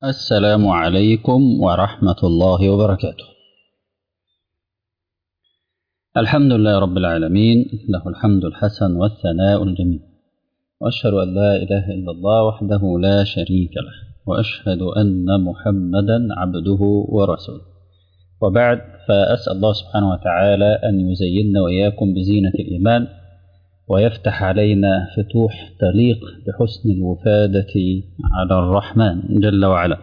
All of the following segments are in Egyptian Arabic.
السلام عليكم ورحمة الله وبركاته. الحمد لله رب العالمين له الحمد الحسن والثناء الجميل. وأشهد أن لا إله إلا الله وحده لا شريك له، وأشهد أن محمدا عبده ورسوله. وبعد فأسأل الله سبحانه وتعالى أن يزيننا وإياكم بزينة الإيمان ويفتح علينا فتوح تليق بحسن الوفادة على الرحمن جل وعلا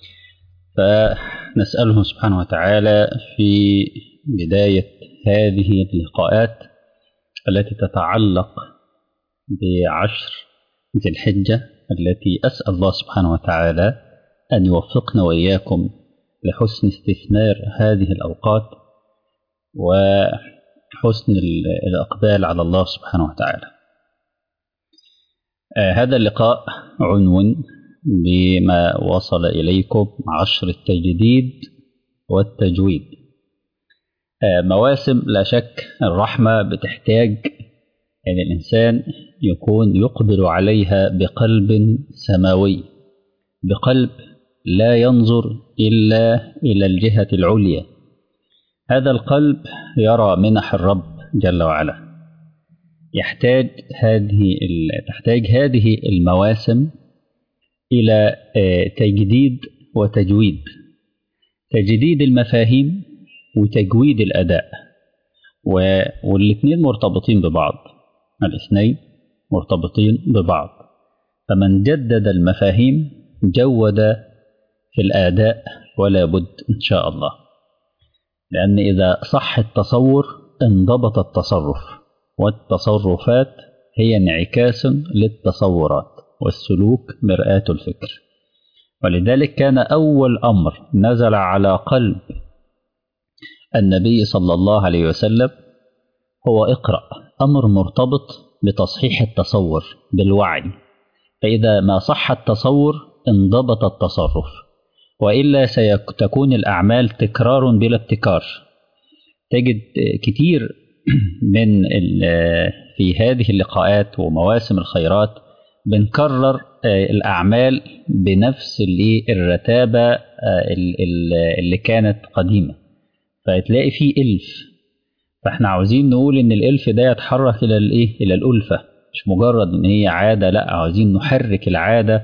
فنسأله سبحانه وتعالى في بداية هذه اللقاءات التي تتعلق بعشر ذي الحجة التي أسأل الله سبحانه وتعالى أن يوفقنا وإياكم لحسن استثمار هذه الأوقات و حسن الإقبال على الله سبحانه وتعالى آه هذا اللقاء عنون بما وصل إليكم عشر التجديد والتجويد آه مواسم لا شك الرحمة بتحتاج أن الإنسان يكون يقبل عليها بقلب سماوي بقلب لا ينظر إلا إلى الجهة العليا هذا القلب يرى منح الرب جل وعلا يحتاج هذه تحتاج هذه المواسم إلى تجديد وتجويد تجديد المفاهيم وتجويد الأداء والاثنين مرتبطين ببعض الاثنين مرتبطين ببعض فمن جدد المفاهيم جود في الآداء ولا بد إن شاء الله لأن إذا صح التصور انضبط التصرف والتصرفات هي انعكاس للتصورات والسلوك مرآة الفكر ولذلك كان أول أمر نزل على قلب النبي صلى الله عليه وسلم هو اقرأ أمر مرتبط بتصحيح التصور بالوعي فإذا ما صح التصور انضبط التصرف وإلا ستكون الأعمال تكرار بلا ابتكار تجد كتير من في هذه اللقاءات ومواسم الخيرات بنكرر الأعمال بنفس الرتابة اللي كانت قديمة فتلاقي فيه ألف فاحنا عاوزين نقول إن الألف ده يتحرك إلى الإيه؟ إلى الألفة مش مجرد إن هي عادة لا عاوزين نحرك العادة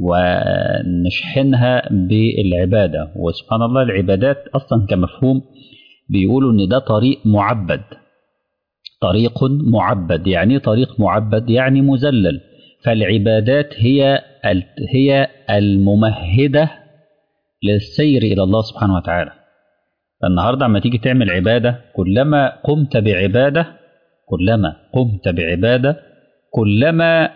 ونشحنها بالعبادة وسبحان الله العبادات أصلا كمفهوم بيقولوا إن ده طريق معبد طريق معبد يعني طريق معبد يعني مذلل فالعبادات هي هي الممهدة للسير إلى الله سبحانه وتعالى فالنهاردة عما تيجي تعمل عبادة كلما قمت بعبادة كلما قمت بعبادة كلما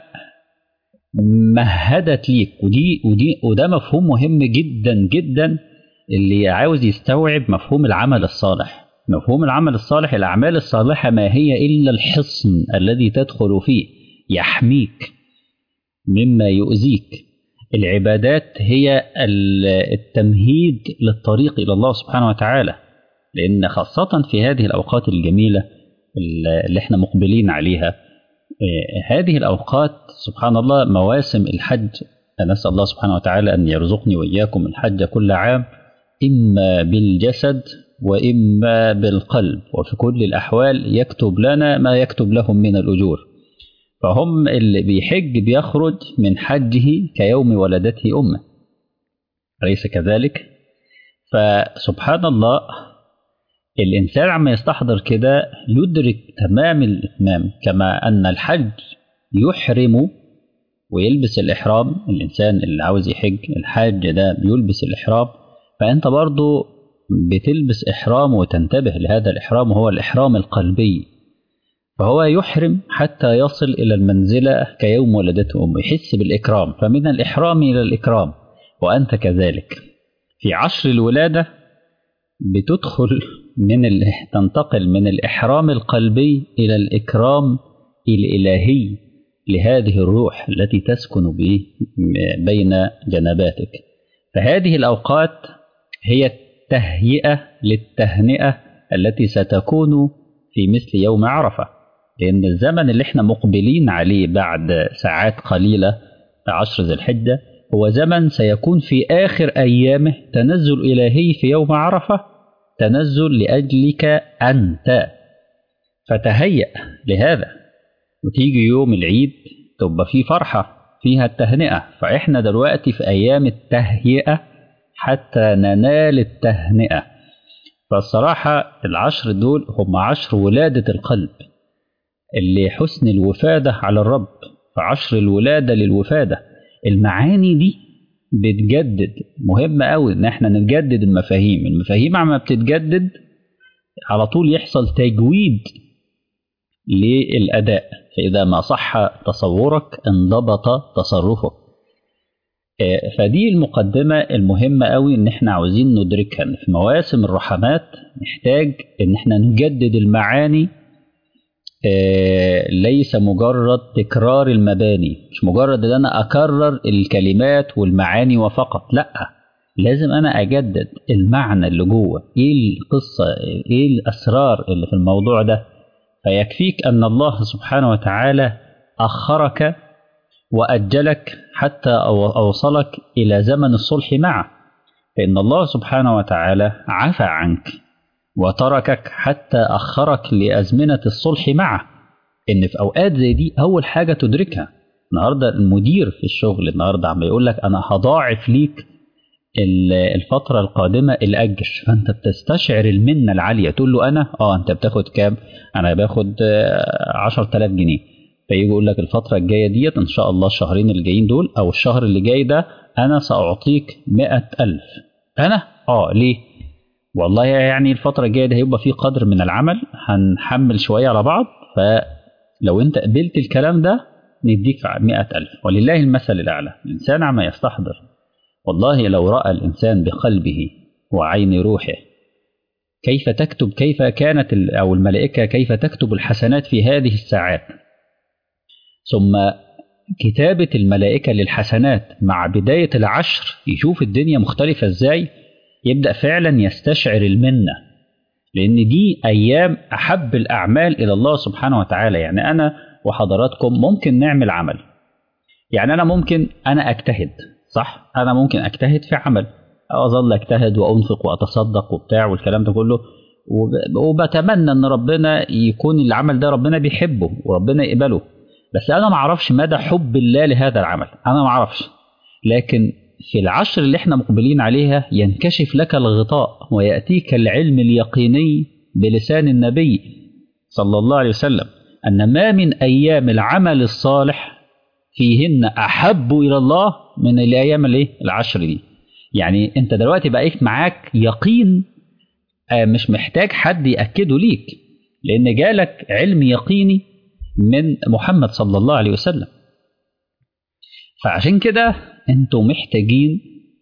مهدت ليك ودي ودي وده مفهوم مهم جدا جدا اللي عاوز يستوعب مفهوم العمل الصالح مفهوم العمل الصالح الأعمال الصالحة ما هي إلا الحصن الذي تدخل فيه يحميك مما يؤذيك العبادات هي التمهيد للطريق إلى الله سبحانه وتعالى لأن خاصة في هذه الأوقات الجميلة اللي احنا مقبلين عليها هذه الأوقات سبحان الله مواسم الحج نسأل الله سبحانه وتعالى أن يرزقني وإياكم الحج كل عام إما بالجسد وإما بالقلب وفي كل الأحوال يكتب لنا ما يكتب لهم من الأجور فهم اللي بيحج بيخرج من حجه كيوم ولدته أمه أليس كذلك؟ فسبحان الله الإنسان عما يستحضر كده يدرك تمام الإتمام كما أن الحج يحرم ويلبس الإحرام الإنسان اللي عاوز يحج الحاج ده بيلبس الإحرام فأنت برضو بتلبس إحرام وتنتبه لهذا الإحرام وهو الإحرام القلبي فهو يحرم حتى يصل إلى المنزلة كيوم ولدته أمه يحس بالإكرام فمن الإحرام إلى الإكرام وأنت كذلك في عشر الولادة بتدخل من ال... تنتقل من الإحرام القلبي إلى الإكرام الإلهي لهذه الروح التي تسكن به بين جنباتك فهذه الأوقات هي التهيئة للتهنئة التي ستكون في مثل يوم عرفة لأن الزمن اللي احنا مقبلين عليه بعد ساعات قليلة عشر ذي الحجة هو زمن سيكون في آخر أيامه تنزل إلهي في يوم عرفة تنزل لأجلك أنت فتهيأ لهذا وتيجي يوم العيد تبقى في فرحة فيها التهنئة فإحنا دلوقتي في أيام التهيئة حتى ننال التهنئة فالصراحة العشر دول هم عشر ولادة القلب اللي حسن الوفادة على الرب فعشر الولادة للوفادة المعاني دي بتجدد مهم قوي ان احنا نجدد المفاهيم المفاهيم عما بتتجدد على طول يحصل تجويد للأداء فإذا ما صح تصورك انضبط تصرفك فدي المقدمة المهمة قوي إن إحنا عاوزين ندركها في مواسم الرحمات نحتاج إن إحنا نجدد المعاني ليس مجرد تكرار المباني مش مجرد إن أنا أكرر الكلمات والمعاني وفقط لأ لازم أنا أجدد المعنى اللي جوه إيه القصة إيه الأسرار اللي في الموضوع ده فيكفيك أن الله سبحانه وتعالى أخرك وأجلك حتى أوصلك إلى زمن الصلح معه فإن الله سبحانه وتعالى عفى عنك وتركك حتى أخرك لأزمنة الصلح معه إن في أوقات زي دي أول حاجة تدركها النهاردة المدير في الشغل النهاردة عم يقول لك أنا هضاعف ليك الفترة القادمة الأجر فأنت بتستشعر المنة العالية تقول له أنا آه أنت بتاخد كام أنا باخد عشر تلاف جنيه فيجي يقول لك الفترة الجاية ديت إن شاء الله الشهرين الجايين دول أو الشهر اللي جاي ده أنا سأعطيك مئة ألف أنا آه ليه والله يعني الفترة الجاية ده هيبقى فيه قدر من العمل هنحمل شوية على بعض فلو أنت قبلت الكلام ده نديك مئة ألف ولله المثل الأعلى الإنسان عما يستحضر والله لو رأى الإنسان بقلبه وعين روحه كيف تكتب كيف كانت أو الملائكة كيف تكتب الحسنات في هذه الساعات ثم كتابة الملائكة للحسنات مع بداية العشر يشوف الدنيا مختلفة ازاي يبدأ فعلا يستشعر المنة لأن دي أيام أحب الأعمال إلى الله سبحانه وتعالى يعني أنا وحضراتكم ممكن نعمل عمل يعني أنا ممكن أنا أجتهد صح أنا ممكن أجتهد في عمل أظل أجتهد وأنفق وأتصدق وبتاع والكلام ده كله وبتمنى ان ربنا يكون العمل ده ربنا بيحبه وربنا يقبله بس انا ما اعرفش مدى حب الله لهذا العمل انا ما اعرفش لكن في العشر اللي احنا مقبلين عليها ينكشف لك الغطاء وياتيك العلم اليقيني بلسان النبي صلى الله عليه وسلم ان ما من ايام العمل الصالح فيهن احب الى الله من الايام الايه العشر دي يعني انت دلوقتي بقيت معاك يقين مش محتاج حد ياكده ليك لان جالك علم يقيني من محمد صلى الله عليه وسلم فعشان كده انتوا محتاجين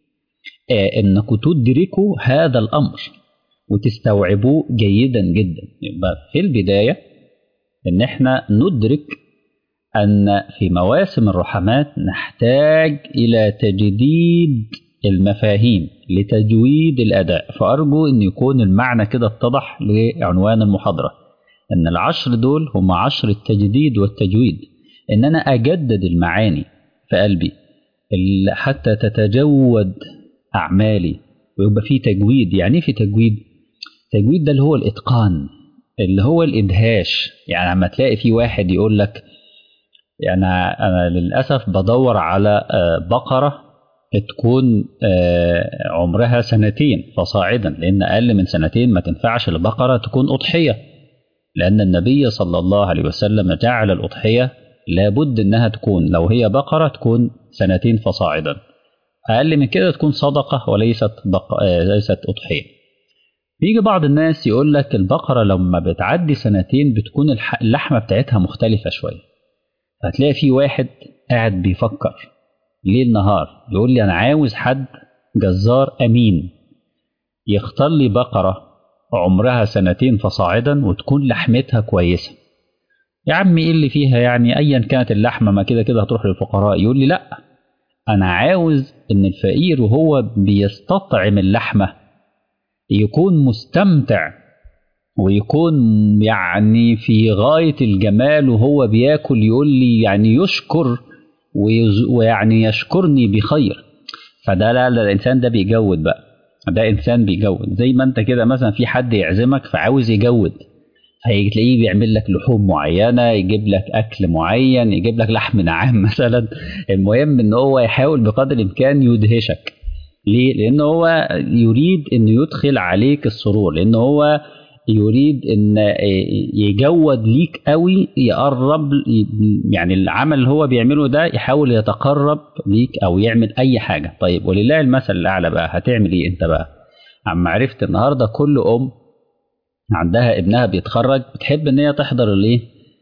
انكم تدركوا هذا الامر وتستوعبوه جيدا جدا يبقى في البدايه ان احنا ندرك ان في مواسم الرحمات نحتاج الى تجديد المفاهيم لتجويد الاداء فارجو ان يكون المعنى كده اتضح لعنوان المحاضره ان العشر دول هم عشر التجديد والتجويد ان انا اجدد المعاني في قلبي حتى تتجود اعمالي ويبقى في تجويد يعني في تجويد تجويد ده اللي هو الاتقان اللي هو الادهاش يعني لما تلاقي في واحد يقول لك يعني انا للاسف بدور على بقره تكون عمرها سنتين فصاعدا لان اقل من سنتين ما تنفعش البقره تكون اضحيه لأن النبي صلى الله عليه وسلم جعل الأضحية لابد إنها تكون لو هي بقرة تكون سنتين فصاعدا أقل من كده تكون صدقة وليست بق... ليست أضحية بيجي بعض الناس يقول لك البقرة لما بتعدي سنتين بتكون اللحمة بتاعتها مختلفة شوية هتلاقي في واحد قاعد بيفكر ليل نهار يقول لي أنا عاوز حد جزار أمين يختار لي بقرة عمرها سنتين فصاعدا وتكون لحمتها كويسة يا عم ايه اللي فيها يعني ايا كانت اللحمة ما كده كده هتروح للفقراء يقول لي لا انا عاوز ان الفقير وهو بيستطعم اللحمة يكون مستمتع ويكون يعني في غاية الجمال وهو بياكل يقول لي يعني يشكر ويعني يشكرني بخير فده لا لا الانسان ده بيجود بقى ده انسان بيجود زي ما انت كده مثلا في حد يعزمك فعاوز يجود هتلاقيه بيعمل لك لحوم معينه يجيب لك اكل معين يجيب لك لحم نعام مثلا المهم ان هو يحاول بقدر الامكان يدهشك ليه؟ لان هو يريد انه يدخل عليك السرور لان هو يريد ان يجود ليك قوي يقرب يعني العمل اللي هو بيعمله ده يحاول يتقرب ليك او يعمل اي حاجه طيب ولله المثل الاعلى بقى هتعمل ايه انت بقى عم عرفت النهارده كل ام عندها ابنها بيتخرج بتحب ان هي تحضر الايه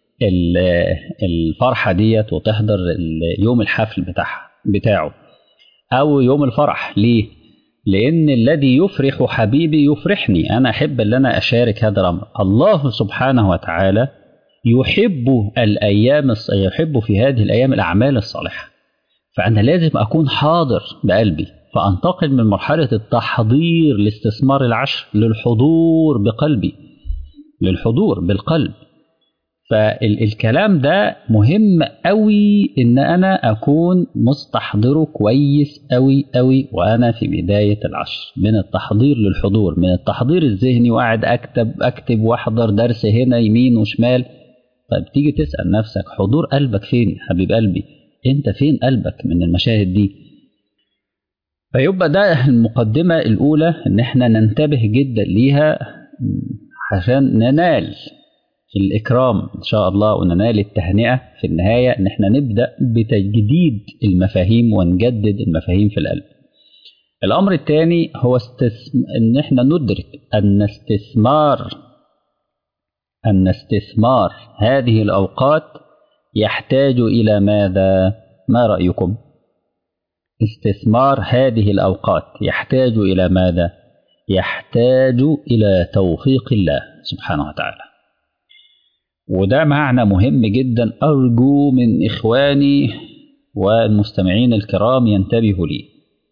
الفرحه ديت وتحضر يوم الحفل بتاعها بتاعه او يوم الفرح ليه لأن الذي يفرح حبيبي يفرحني أنا أحب أن أنا أشارك هذا الأمر الله سبحانه وتعالى يحب الأيام يحب في هذه الأيام الأعمال الصالحة فأنا لازم أكون حاضر بقلبي فأنتقل من مرحلة التحضير لاستثمار العشر للحضور بقلبي للحضور بالقلب فالكلام ده مهم قوي ان انا اكون مستحضره كويس قوي قوي وانا في بدايه العشر من التحضير للحضور من التحضير الذهني وقاعد اكتب اكتب واحضر درس هنا يمين وشمال طيب تيجي تسال نفسك حضور قلبك فين حبيب قلبي انت فين قلبك من المشاهد دي فيبقى ده المقدمه الاولى ان احنا ننتبه جدا ليها عشان ننال الإكرام إن شاء الله وننال التهنئة في النهاية إن إحنا نبدأ بتجديد المفاهيم ونجدد المفاهيم في القلب. الأمر الثاني هو استثم... إن إحنا ندرك أن استثمار أن استثمار هذه الأوقات يحتاج إلى ماذا؟ ما رأيكم؟ استثمار هذه الأوقات يحتاج إلى ماذا؟ يحتاج إلى توفيق الله سبحانه وتعالى. وده معنى مهم جدا أرجو من إخواني والمستمعين الكرام ينتبهوا لي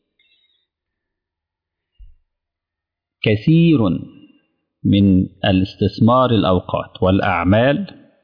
كثير من الاستثمار الأوقات والأعمال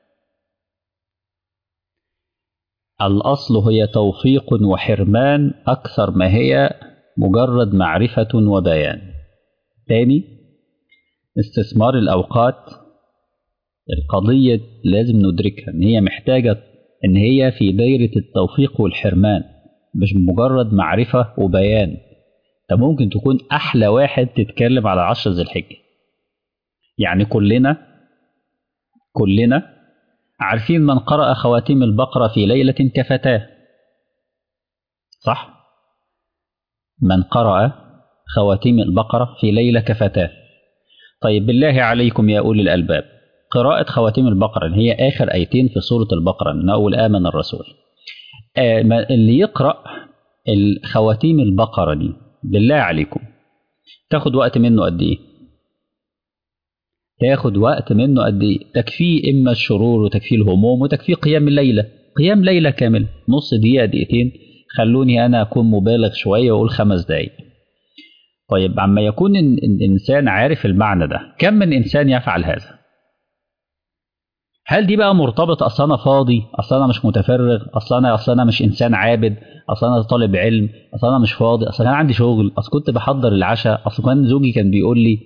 الأصل هي توفيق وحرمان أكثر ما هي مجرد معرفة وبيان تاني استثمار الأوقات القضية لازم ندركها إن هي محتاجة إن هي في دايرة التوفيق والحرمان مش مجرد معرفة وبيان أنت ممكن تكون أحلى واحد تتكلم على عشر ذي الحجة يعني كلنا كلنا عارفين من قرأ خواتيم البقرة في ليلة كفتاه صح؟ من قرأ خواتيم البقرة في ليلة كفتاه طيب بالله عليكم يا أولي الألباب قراءة خواتيم البقرة اللي هي آخر آيتين في سورة البقرة من أول آمن الرسول آه اللي يقرأ خواتيم البقرة دي بالله عليكم تاخد وقت منه قد إيه؟ تاخد وقت منه قد إيه؟ تكفيه إما الشرور وتكفيه الهموم وتكفيه قيام الليلة قيام ليلة كامل نص دقيقة دقيقتين خلوني أنا أكون مبالغ شوية وأقول خمس دقايق طيب عما يكون الإنسان عارف المعنى ده كم من إنسان يفعل هذا هل دي بقى مرتبطة أصل أنا فاضي أصل أنا مش متفرغ أصل أنا أصل أنا مش إنسان عابد أصل أنا طالب علم أصل أنا مش فاضي أصل أنا عندي شغل أصل كنت بحضر العشاء أصل كان زوجي كان بيقول لي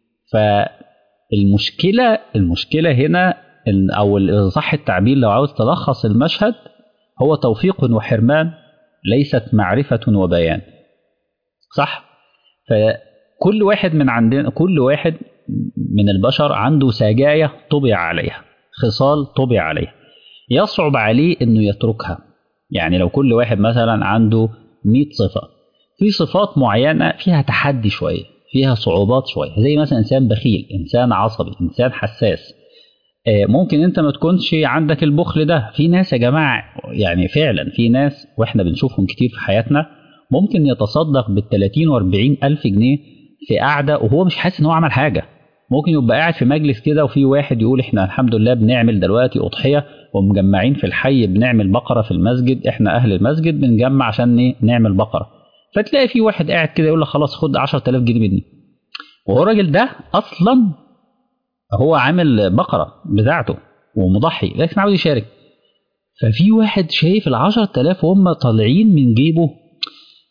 فالمشكلة المشكلة هنا أو صح التعبير لو عاوز تلخص المشهد هو توفيق وحرمان ليست معرفة وبيان صح فكل واحد من عندنا كل واحد من البشر عنده سجايا طبع عليها خصال طبع عليها يصعب عليه انه يتركها يعني لو كل واحد مثلا عنده 100 صفة في صفات معينة فيها تحدي شوية فيها صعوبات شوية زي مثلا إنسان بخيل إنسان عصبي إنسان حساس ممكن انت ما تكونش عندك البخل ده في ناس يا جماعة يعني فعلا في ناس واحنا بنشوفهم كتير في حياتنا ممكن يتصدق بال 30 و 40 ألف جنيه في قعدة وهو مش حاسس إن هو عمل حاجة ممكن يبقى قاعد في مجلس كده وفي واحد يقول احنا الحمد لله بنعمل دلوقتي أضحية ومجمعين في الحي بنعمل بقرة في المسجد احنا أهل المسجد بنجمع عشان ايه نعمل بقرة فتلاقي في واحد قاعد كده يقول لك خلاص خد 10000 جنيه مني وهو الراجل ده أصلا هو عامل بقرة بتاعته ومضحي لكن عاوز يشارك ففي واحد شايف ال 10000 وهم طالعين من جيبه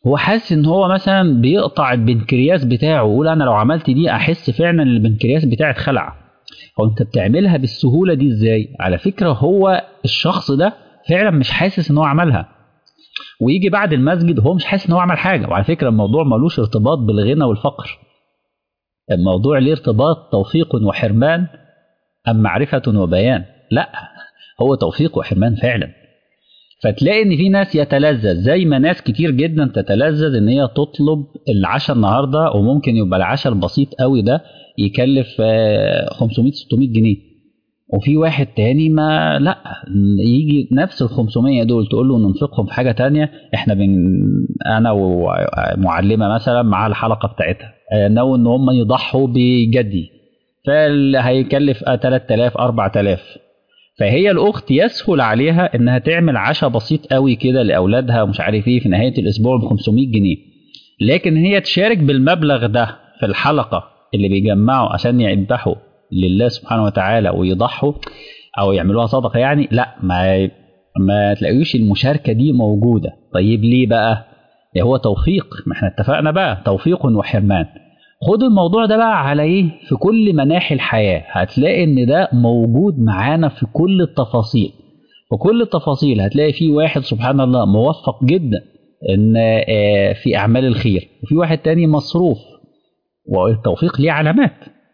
هو حاسس ان هو مثلا بيقطع البنكرياس بتاعه ويقول انا لو عملت دي احس فعلا ان البنكرياس بتاعي اتخلع هو انت بتعملها بالسهوله دي ازاي على فكره هو الشخص ده فعلا مش حاسس ان هو عملها ويجي بعد المسجد هو مش حاسس ان هو عمل حاجه وعلى فكره الموضوع ملوش ارتباط بالغنى والفقر الموضوع ليه ارتباط توفيق وحرمان ام معرفه وبيان لا هو توفيق وحرمان فعلا فتلاقي ان في ناس يتلذذ زي ما ناس كتير جدا تتلذذ ان هي تطلب العشاء النهارده وممكن يبقى العشاء البسيط قوي ده يكلف 500 600 جنيه وفي واحد تاني ما لا يجي نفس ال 500 دول تقول له ننفقهم في حاجه تانية احنا بن انا ومعلمه مثلا مع الحلقه بتاعتها ناوي ان هم يضحوا بجدي فهيكلف 3000 4000 فهي الاخت يسهل عليها انها تعمل عشاء بسيط قوي كده لاولادها ومش عارف ايه في نهايه الاسبوع ب 500 جنيه لكن هي تشارك بالمبلغ ده في الحلقه اللي بيجمعوا عشان يذبحوا لله سبحانه وتعالى ويضحوا او يعملوها صدقه يعني لا ما ما تلاقيوش المشاركه دي موجوده طيب ليه بقى هو توفيق ما احنا اتفقنا بقى توفيق وحرمان خد الموضوع ده بقى على ايه في كل مناحي الحياه هتلاقي ان ده موجود معانا في كل التفاصيل في كل التفاصيل هتلاقي في واحد سبحان الله موفق جدا ان في اعمال الخير وفي واحد تاني مصروف والتوفيق ليه علامات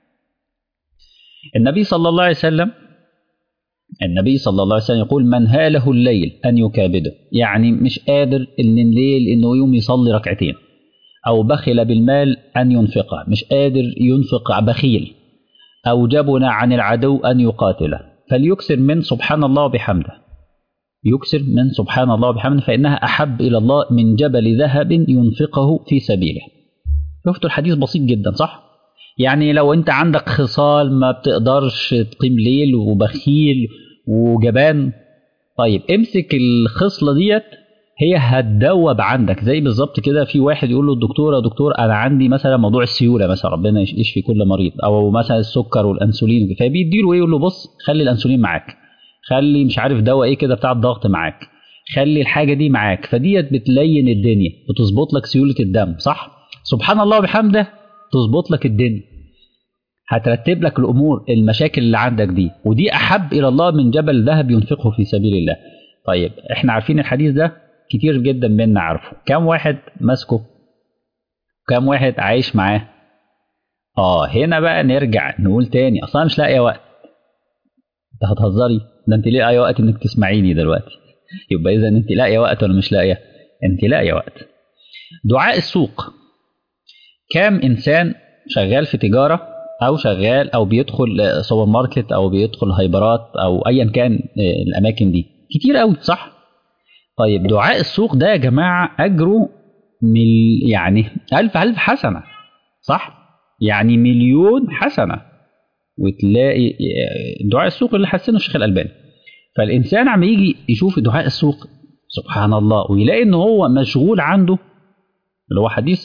النبي صلى الله عليه وسلم النبي صلى الله عليه وسلم يقول من هاله الليل أن يكابده يعني مش قادر إن الليل إنه يوم يصلي ركعتين أو بخل بالمال أن ينفقه مش قادر ينفق بخيل أو جبن عن العدو أن يقاتله فليكسر من سبحان الله وبحمده يكسر من سبحان الله وبحمده فإنها أحب إلى الله من جبل ذهب ينفقه في سبيله شفتوا الحديث بسيط جدا صح؟ يعني لو انت عندك خصال ما بتقدرش تقيم ليل وبخيل وجبان طيب امسك الخصلة ديت هي هتدوب عندك زي بالظبط كده في واحد يقول له الدكتور يا دكتور انا عندي مثلا موضوع السيوله مثلا ربنا يشفي كل مريض او مثلا السكر والانسولين فبيديله ايه يقول له بص خلي الانسولين معاك خلي مش عارف دواء ايه كده بتاع الضغط معاك خلي الحاجه دي معاك فديت بتلين الدنيا بتظبط لك سيوله الدم صح سبحان الله وبحمده تظبط لك الدنيا هترتب لك الامور المشاكل اللي عندك دي ودي احب الى الله من جبل ذهب ينفقه في سبيل الله طيب احنا عارفين الحديث ده كتير جدا منا عارفه كم واحد ماسكه كم واحد عايش معاه اه هنا بقى نرجع نقول تاني اصلا مش لاقيه وقت انت هتهزري ده انت لاقيه وقت انك تسمعيني دلوقتي يبقى اذا انت لاقيه وقت ولا مش لاقيه انت لاقيه وقت دعاء السوق كام انسان شغال في تجاره او شغال او بيدخل سوبر ماركت او بيدخل هايبرات او ايا كان الاماكن دي كتير قوي صح طيب دعاء السوق ده يا جماعه اجره مل يعني ألف ألف حسنه صح يعني مليون حسنه وتلاقي دعاء السوق اللي حسنه الشيخ الالباني فالانسان عم يجي يشوف دعاء السوق سبحان الله ويلاقي ان هو مشغول عنده اللي هو حديث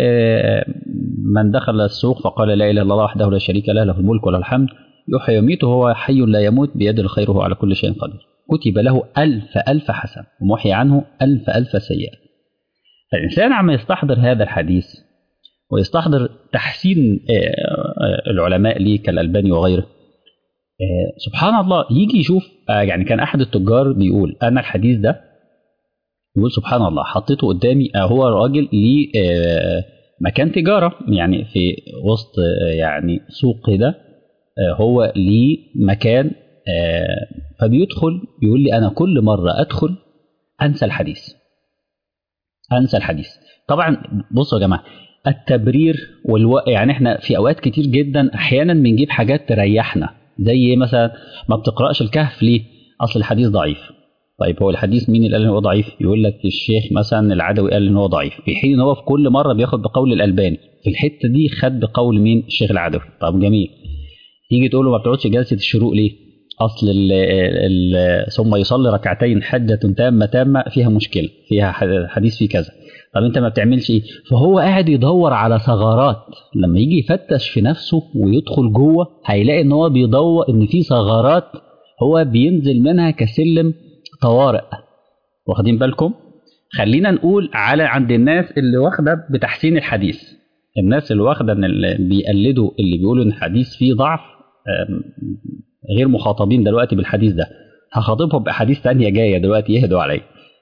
من دخل السوق فقال لا اله الا الله وحده لا شريك له له الملك وله الحمد يحيي ويميت وهو حي لا يموت بيده الخير وهو على كل شيء قدير كتب له ألف ألف حسن ومحي عنه ألف ألف سيئة فالإنسان عم يستحضر هذا الحديث ويستحضر تحسين العلماء ليه كالألباني وغيره سبحان الله يجي يشوف يعني كان أحد التجار بيقول أنا الحديث ده يقول سبحان الله حطيته قدامي هو راجل ليه مكان تجارة يعني في وسط يعني سوق كده هو ليه مكان فبيدخل يقول لي أنا كل مرة أدخل أنسى الحديث أنسى الحديث طبعا بصوا يا جماعة التبرير والو... يعني احنا في اوقات كتير جدا احيانا بنجيب حاجات تريحنا زي مثلا ما بتقراش الكهف ليه اصل الحديث ضعيف طيب هو الحديث مين اللي قال ان هو ضعيف يقول لك الشيخ مثلا العدوي قال ان هو ضعيف في حين ان هو في كل مره بياخد بقول الالباني في الحته دي خد بقول مين الشيخ العدوي طب جميل تيجي تقول له ما بتقعدش جلسه الشروق ليه اصل ال ال ثم يصلي ركعتين حجه تامه تامه فيها مشكله فيها حديث فيه كذا طب انت ما بتعملش ايه فهو قاعد يدور على ثغرات لما يجي يفتش في نفسه ويدخل جوه هيلاقي ان هو بيدور ان في ثغرات هو بينزل منها كسلم طوارئ واخدين بالكم خلينا نقول على عند الناس اللي واخده بتحسين الحديث الناس اللي واخده ان اللي بيقلدوا اللي بيقولوا ان الحديث فيه ضعف غير مخاطبين دلوقتي بالحديث ده هخاطبهم باحاديث تانية جايه دلوقتي يهدوا عليا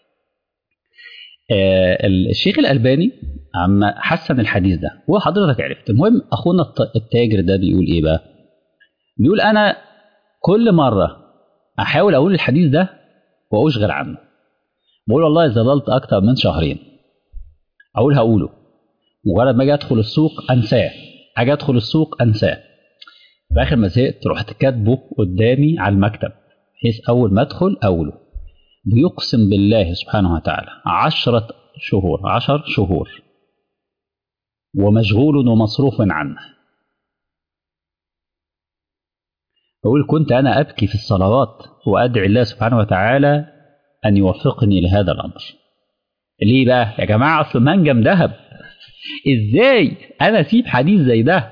الشيخ الالباني عم حسن الحديث ده وحضرتك عرفت المهم اخونا التاجر ده بيقول ايه بقى بيقول انا كل مره احاول اقول الحديث ده واشغل عنه بقول والله ظللت اكتر من شهرين اقول هقوله مجرد ما اجي ادخل السوق انساه اجي ادخل السوق انساه في اخر ما زهقت رحت كاتبه قدامي على المكتب بحيث اول ما ادخل اقوله بيقسم بالله سبحانه وتعالى عشرة شهور عشر شهور ومشغول ومصروف عنه أقول كنت أنا أبكي في الصلوات وأدعي الله سبحانه وتعالى أن يوفقني لهذا الأمر ليه بقى يا جماعة أصل منجم ذهب إزاي أنا أسيب حديث زي ده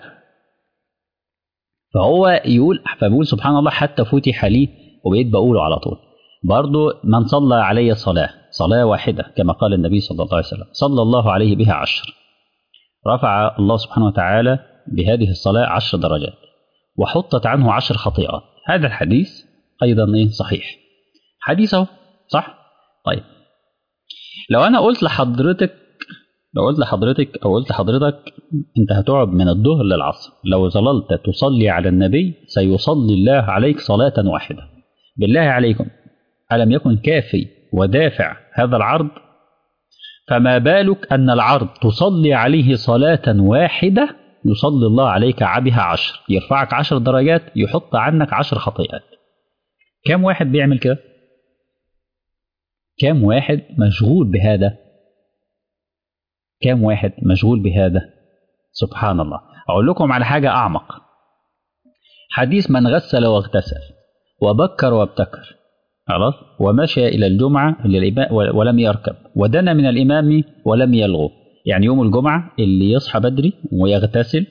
فهو يقول فبيقول سبحان الله حتى فتح لي وبقيت بقوله على طول برضه من صلى علي صلاة صلاة واحدة كما قال النبي صلى الله عليه وسلم صلى الله عليه بها عشر رفع الله سبحانه وتعالى بهذه الصلاة عشر درجات وحطت عنه عشر خطيئات هذا الحديث أيضا إيه صحيح حديثه صح طيب لو أنا قلت لحضرتك لو قلت لحضرتك أو قلت لحضرتك أنت هتقعد من الظهر للعصر لو ظللت تصلي على النبي سيصلي الله عليك صلاة واحدة بالله عليكم ألم يكن كافي ودافع هذا العرض فما بالك أن العرض تصلي عليه صلاة واحدة يصلي الله عليك بها عشر يرفعك عشر درجات يحط عنك عشر خطيئات كم واحد بيعمل كده كم واحد مشغول بهذا كم واحد مشغول بهذا سبحان الله أقول لكم على حاجة أعمق حديث من غسل واغتسل وبكر وابتكر خلاص ومشى إلى الجمعة ولم يركب ودنا من الإمام ولم يلغو يعني يوم الجمعة اللي يصحى بدري ويغتسل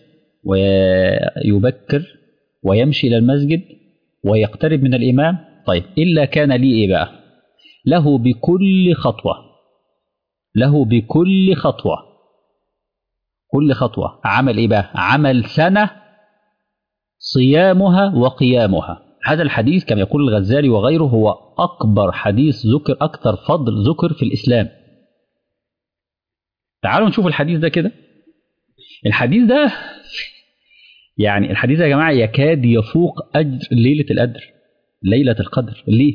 ويبكر ويمشي إلى المسجد ويقترب من الإمام طيب إلا كان لي إيه بقى له بكل خطوة له بكل خطوة كل خطوة عمل إيه بقى عمل سنة صيامها وقيامها هذا الحديث كما يقول الغزالي وغيره هو أكبر حديث ذكر أكثر فضل ذكر في الإسلام تعالوا نشوف الحديث ده كده الحديث ده يعني الحديث يا جماعة يكاد يفوق أجر ليلة القدر ليلة القدر ليه؟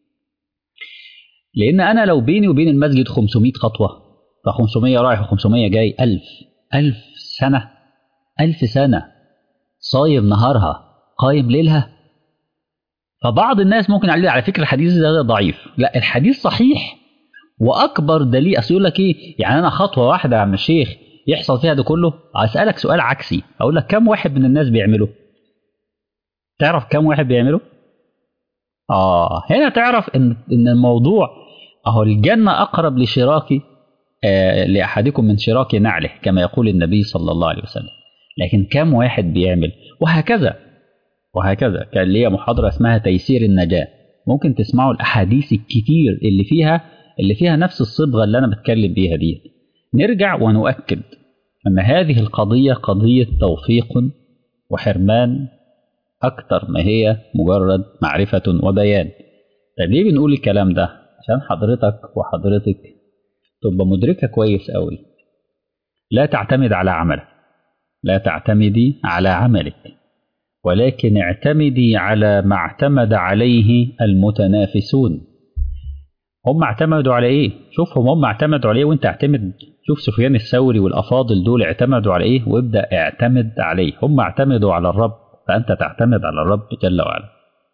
لأن أنا لو بيني وبين المسجد 500 خطوة ف 500 رايح و 500 جاي 1000 1000 سنة 1000 سنة صايم نهارها قايم ليلها فبعض الناس ممكن عليه على فكره الحديث ده ضعيف لا الحديث صحيح واكبر دليل اصل يقول لك ايه يعني انا خطوه واحده يا عم الشيخ يحصل فيها ده كله اسالك سؤال عكسي اقول لك كم واحد من الناس بيعمله تعرف كم واحد بيعمله اه هنا تعرف ان ان الموضوع اهو الجنه اقرب لشراك آه لاحدكم من شراك نعله كما يقول النبي صلى الله عليه وسلم لكن كم واحد بيعمل وهكذا وهكذا كان ليا محاضرة اسمها تيسير النجاة ممكن تسمعوا الأحاديث الكتير اللي فيها اللي فيها نفس الصبغة اللي أنا بتكلم بيها دي نرجع ونؤكد أن هذه القضية قضية توفيق وحرمان أكثر ما هي مجرد معرفة وبيان طيب ليه بنقول الكلام ده عشان حضرتك وحضرتك تبقى مدركة كويس قوي لا تعتمد على عملك لا تعتمدي على عملك ولكن اعتمدي على ما اعتمد عليه المتنافسون هم اعتمدوا على ايه شوفهم هم اعتمدوا على ايه وانت اعتمد شوف سفيان الثوري والافاضل دول اعتمدوا على ايه وابدا اعتمد عليه هم اعتمدوا على الرب فانت تعتمد على الرب جل وعلا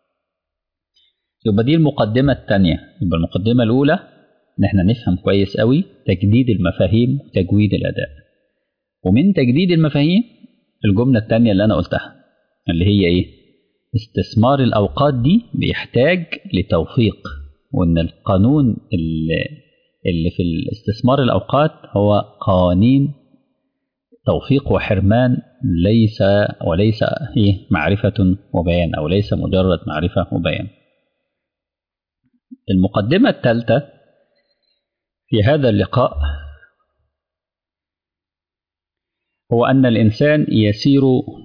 يبقى دي المقدمة الثانية يبقى المقدمة الأولى إن إحنا نفهم كويس قوي تجديد المفاهيم وتجويد الأداء ومن تجديد المفاهيم الجملة الثانية اللي أنا قلتها اللي هي ايه استثمار الاوقات دي بيحتاج لتوفيق وان القانون اللي, اللي في الاستثمار الاوقات هو قوانين توفيق وحرمان ليس وليس ايه معرفة وبيان او ليس مجرد معرفة وبيان المقدمة الثالثة في هذا اللقاء هو أن الإنسان يسير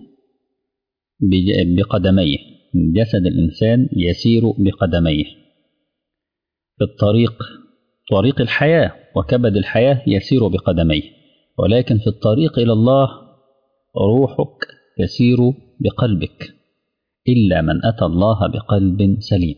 بقدميه جسد الإنسان يسير بقدميه في الطريق طريق الحياة وكبد الحياة يسير بقدميه ولكن في الطريق إلى الله روحك تسير بقلبك إلا من أتى الله بقلب سليم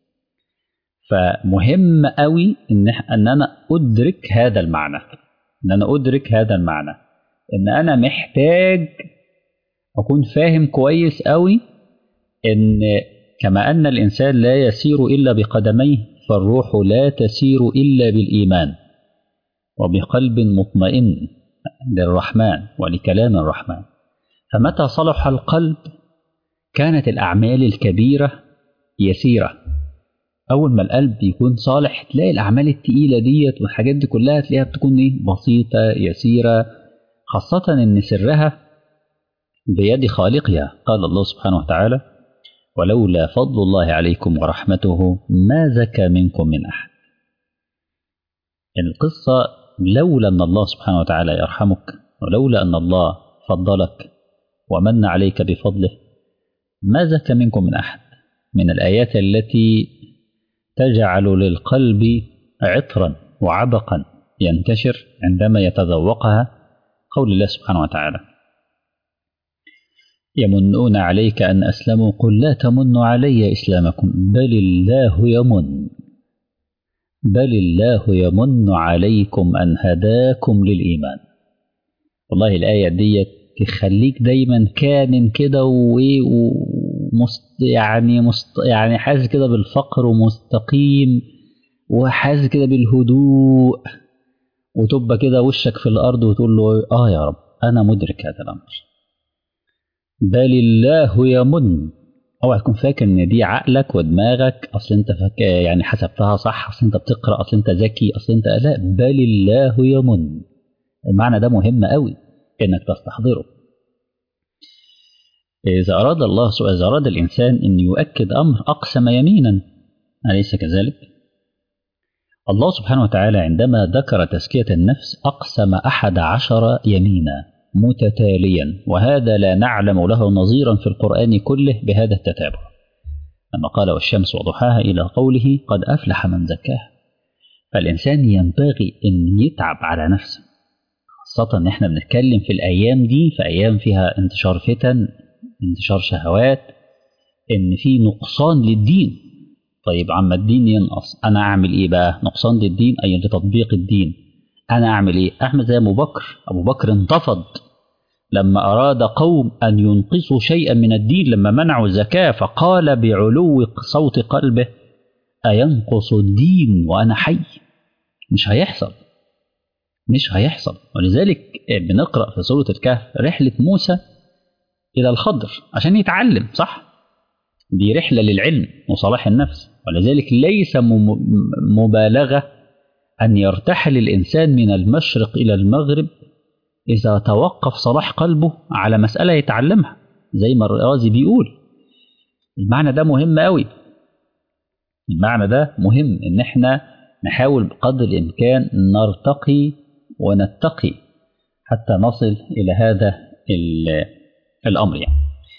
فمهم قوي إن, أن أنا أدرك هذا المعنى إن أنا أدرك هذا المعنى إن أنا محتاج أكون فاهم كويس قوي إن كما أن الإنسان لا يسير إلا بقدميه فالروح لا تسير إلا بالإيمان وبقلب مطمئن للرحمن ولكلام الرحمن فمتى صلح القلب كانت الأعمال الكبيرة يسيرة أول ما القلب يكون صالح تلاقي الأعمال التقيلة ديت والحاجات دي كلها تلاقيها بتكون إيه بسيطة يسيرة خاصة إن سرها بيد خالقها قال الله سبحانه وتعالى ولولا فضل الله عليكم ورحمته ما زكى منكم من أحد القصة لولا أن الله سبحانه وتعالى يرحمك ولولا أن الله فضلك ومن عليك بفضله ما زكى منكم من أحد من الآيات التي تجعل للقلب عطرا وعبقا ينتشر عندما يتذوقها قول الله سبحانه وتعالى يمنون عليك أن أسلموا قل لا تمنوا علي إسلامكم بل الله يمن بل الله يمن عليكم أن هداكم للإيمان والله الآية دي تخليك دايما كامن كده ومست يعني مست يعني حاسس كده بالفقر ومستقيم وحاسس كده بالهدوء وتبقى كده وشك في الأرض وتقول له آه يا رب أنا مدرك هذا الأمر بل الله يمن اوعى تكون فاكر ان دي عقلك ودماغك اصل انت فك... يعني حسبتها صح اصل انت بتقرا اصل انت ذكي اصل انت لا بل الله يمن المعنى ده مهم قوي انك تستحضره اذا اراد الله اذا اراد الانسان ان يؤكد امر اقسم يمينا اليس كذلك الله سبحانه وتعالى عندما ذكر تزكيه النفس اقسم احد عشر يمينا متتاليا وهذا لا نعلم له نظيرا في القرآن كله بهذا التتابع لما قال والشمس وضحاها إلى قوله قد أفلح من زكاها فالإنسان ينبغي أن يتعب على نفسه خاصة أن احنا بنتكلم في الأيام دي في أيام فيها انتشار فتن انتشار شهوات أن في نقصان للدين طيب عما الدين ينقص أنا أعمل إيه بقى نقصان للدين أي لتطبيق الدين أنا أعمل إيه؟ أعمل زي أبو بكر، أبو بكر انتفض لما أراد قوم أن ينقصوا شيئا من الدين لما منعوا الزكاة فقال بعلو صوت قلبه أينقص الدين وأنا حي؟ مش هيحصل مش هيحصل ولذلك بنقرأ في سورة الكهف رحلة موسى إلى الخضر عشان يتعلم صح؟ دي رحلة للعلم وصلاح النفس ولذلك ليس مبالغة أن يرتحل الإنسان من المشرق إلى المغرب إذا توقف صلاح قلبه على مسألة يتعلمها زي ما الرازي بيقول المعنى ده مهم قوي المعنى ده مهم إن إحنا نحاول بقدر الإمكان نرتقي ونتقي حتى نصل إلى هذا الأمر يعني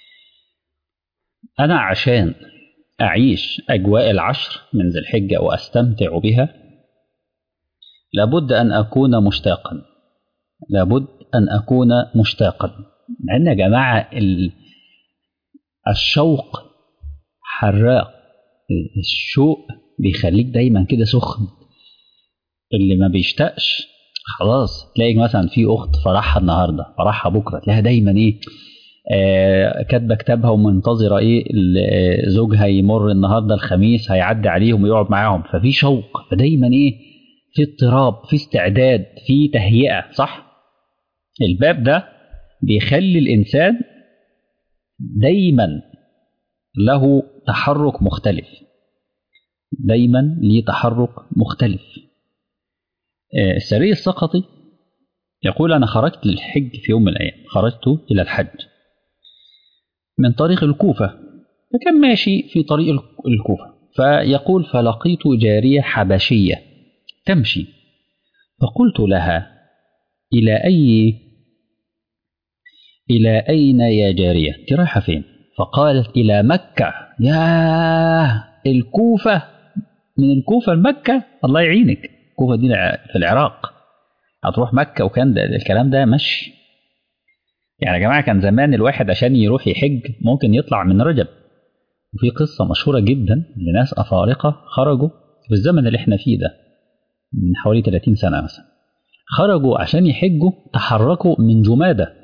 أنا عشان أعيش أجواء العشر من ذي الحجة وأستمتع بها لابد أن أكون مشتاقا لابد أن أكون مشتاقا مع أن يا جماعة الشوق حراق الشوق بيخليك دايما كده سخن اللي ما بيشتاقش خلاص تلاقي مثلا في اخت فرحها النهارده فرحها بكره تلاقيها دايما ايه آه كاتبه كتابها ومنتظره ايه زوجها يمر النهارده الخميس هيعدي عليهم ويقعد معاهم ففي شوق فدايما ايه في اضطراب في استعداد في تهيئه صح الباب ده بيخلي الانسان دايما له تحرك مختلف دايما ليه تحرك مختلف السري السقطي يقول أنا خرجت للحج في يوم من الأيام خرجت إلى الحج من طريق الكوفة فكان ماشي في طريق الكوفة فيقول فلقيت جارية حبشية تمشي فقلت لها إلى أي إلى أين يا جارية أنت رايحة فين فقالت إلى مكة يا الكوفة من الكوفة لمكة الله يعينك الكوفة دي في العراق هتروح مكة وكان ده الكلام ده مش يعني يا جماعة كان زمان الواحد عشان يروح يحج ممكن يطلع من رجب وفي قصة مشهورة جدا لناس أفارقة خرجوا في الزمن اللي احنا فيه ده من حوالي 30 سنة مثلا خرجوا عشان يحجوا تحركوا من جمادة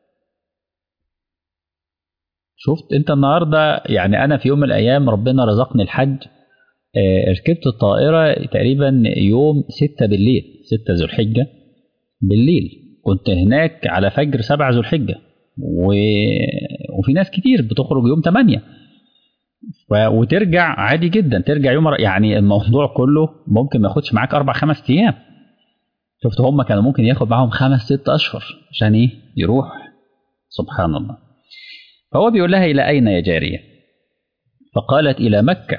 شفت انت النهاردة يعني أنا في يوم من الأيام ربنا رزقني الحج اه ركبت الطائرة تقريبا يوم ستة بالليل ستة ذو الحجة بالليل كنت هناك على فجر سبعة ذو الحجة و... وفي ناس كتير بتخرج يوم تمانية و... وترجع عادي جدا ترجع يوم يعني الموضوع كله ممكن ما ياخدش معاك أربع خمس أيام شفت هم كانوا ممكن ياخد معاهم خمس ست أشهر عشان إيه يروح سبحان الله فهو بيقول لها إلى أين يا جارية فقالت إلى مكة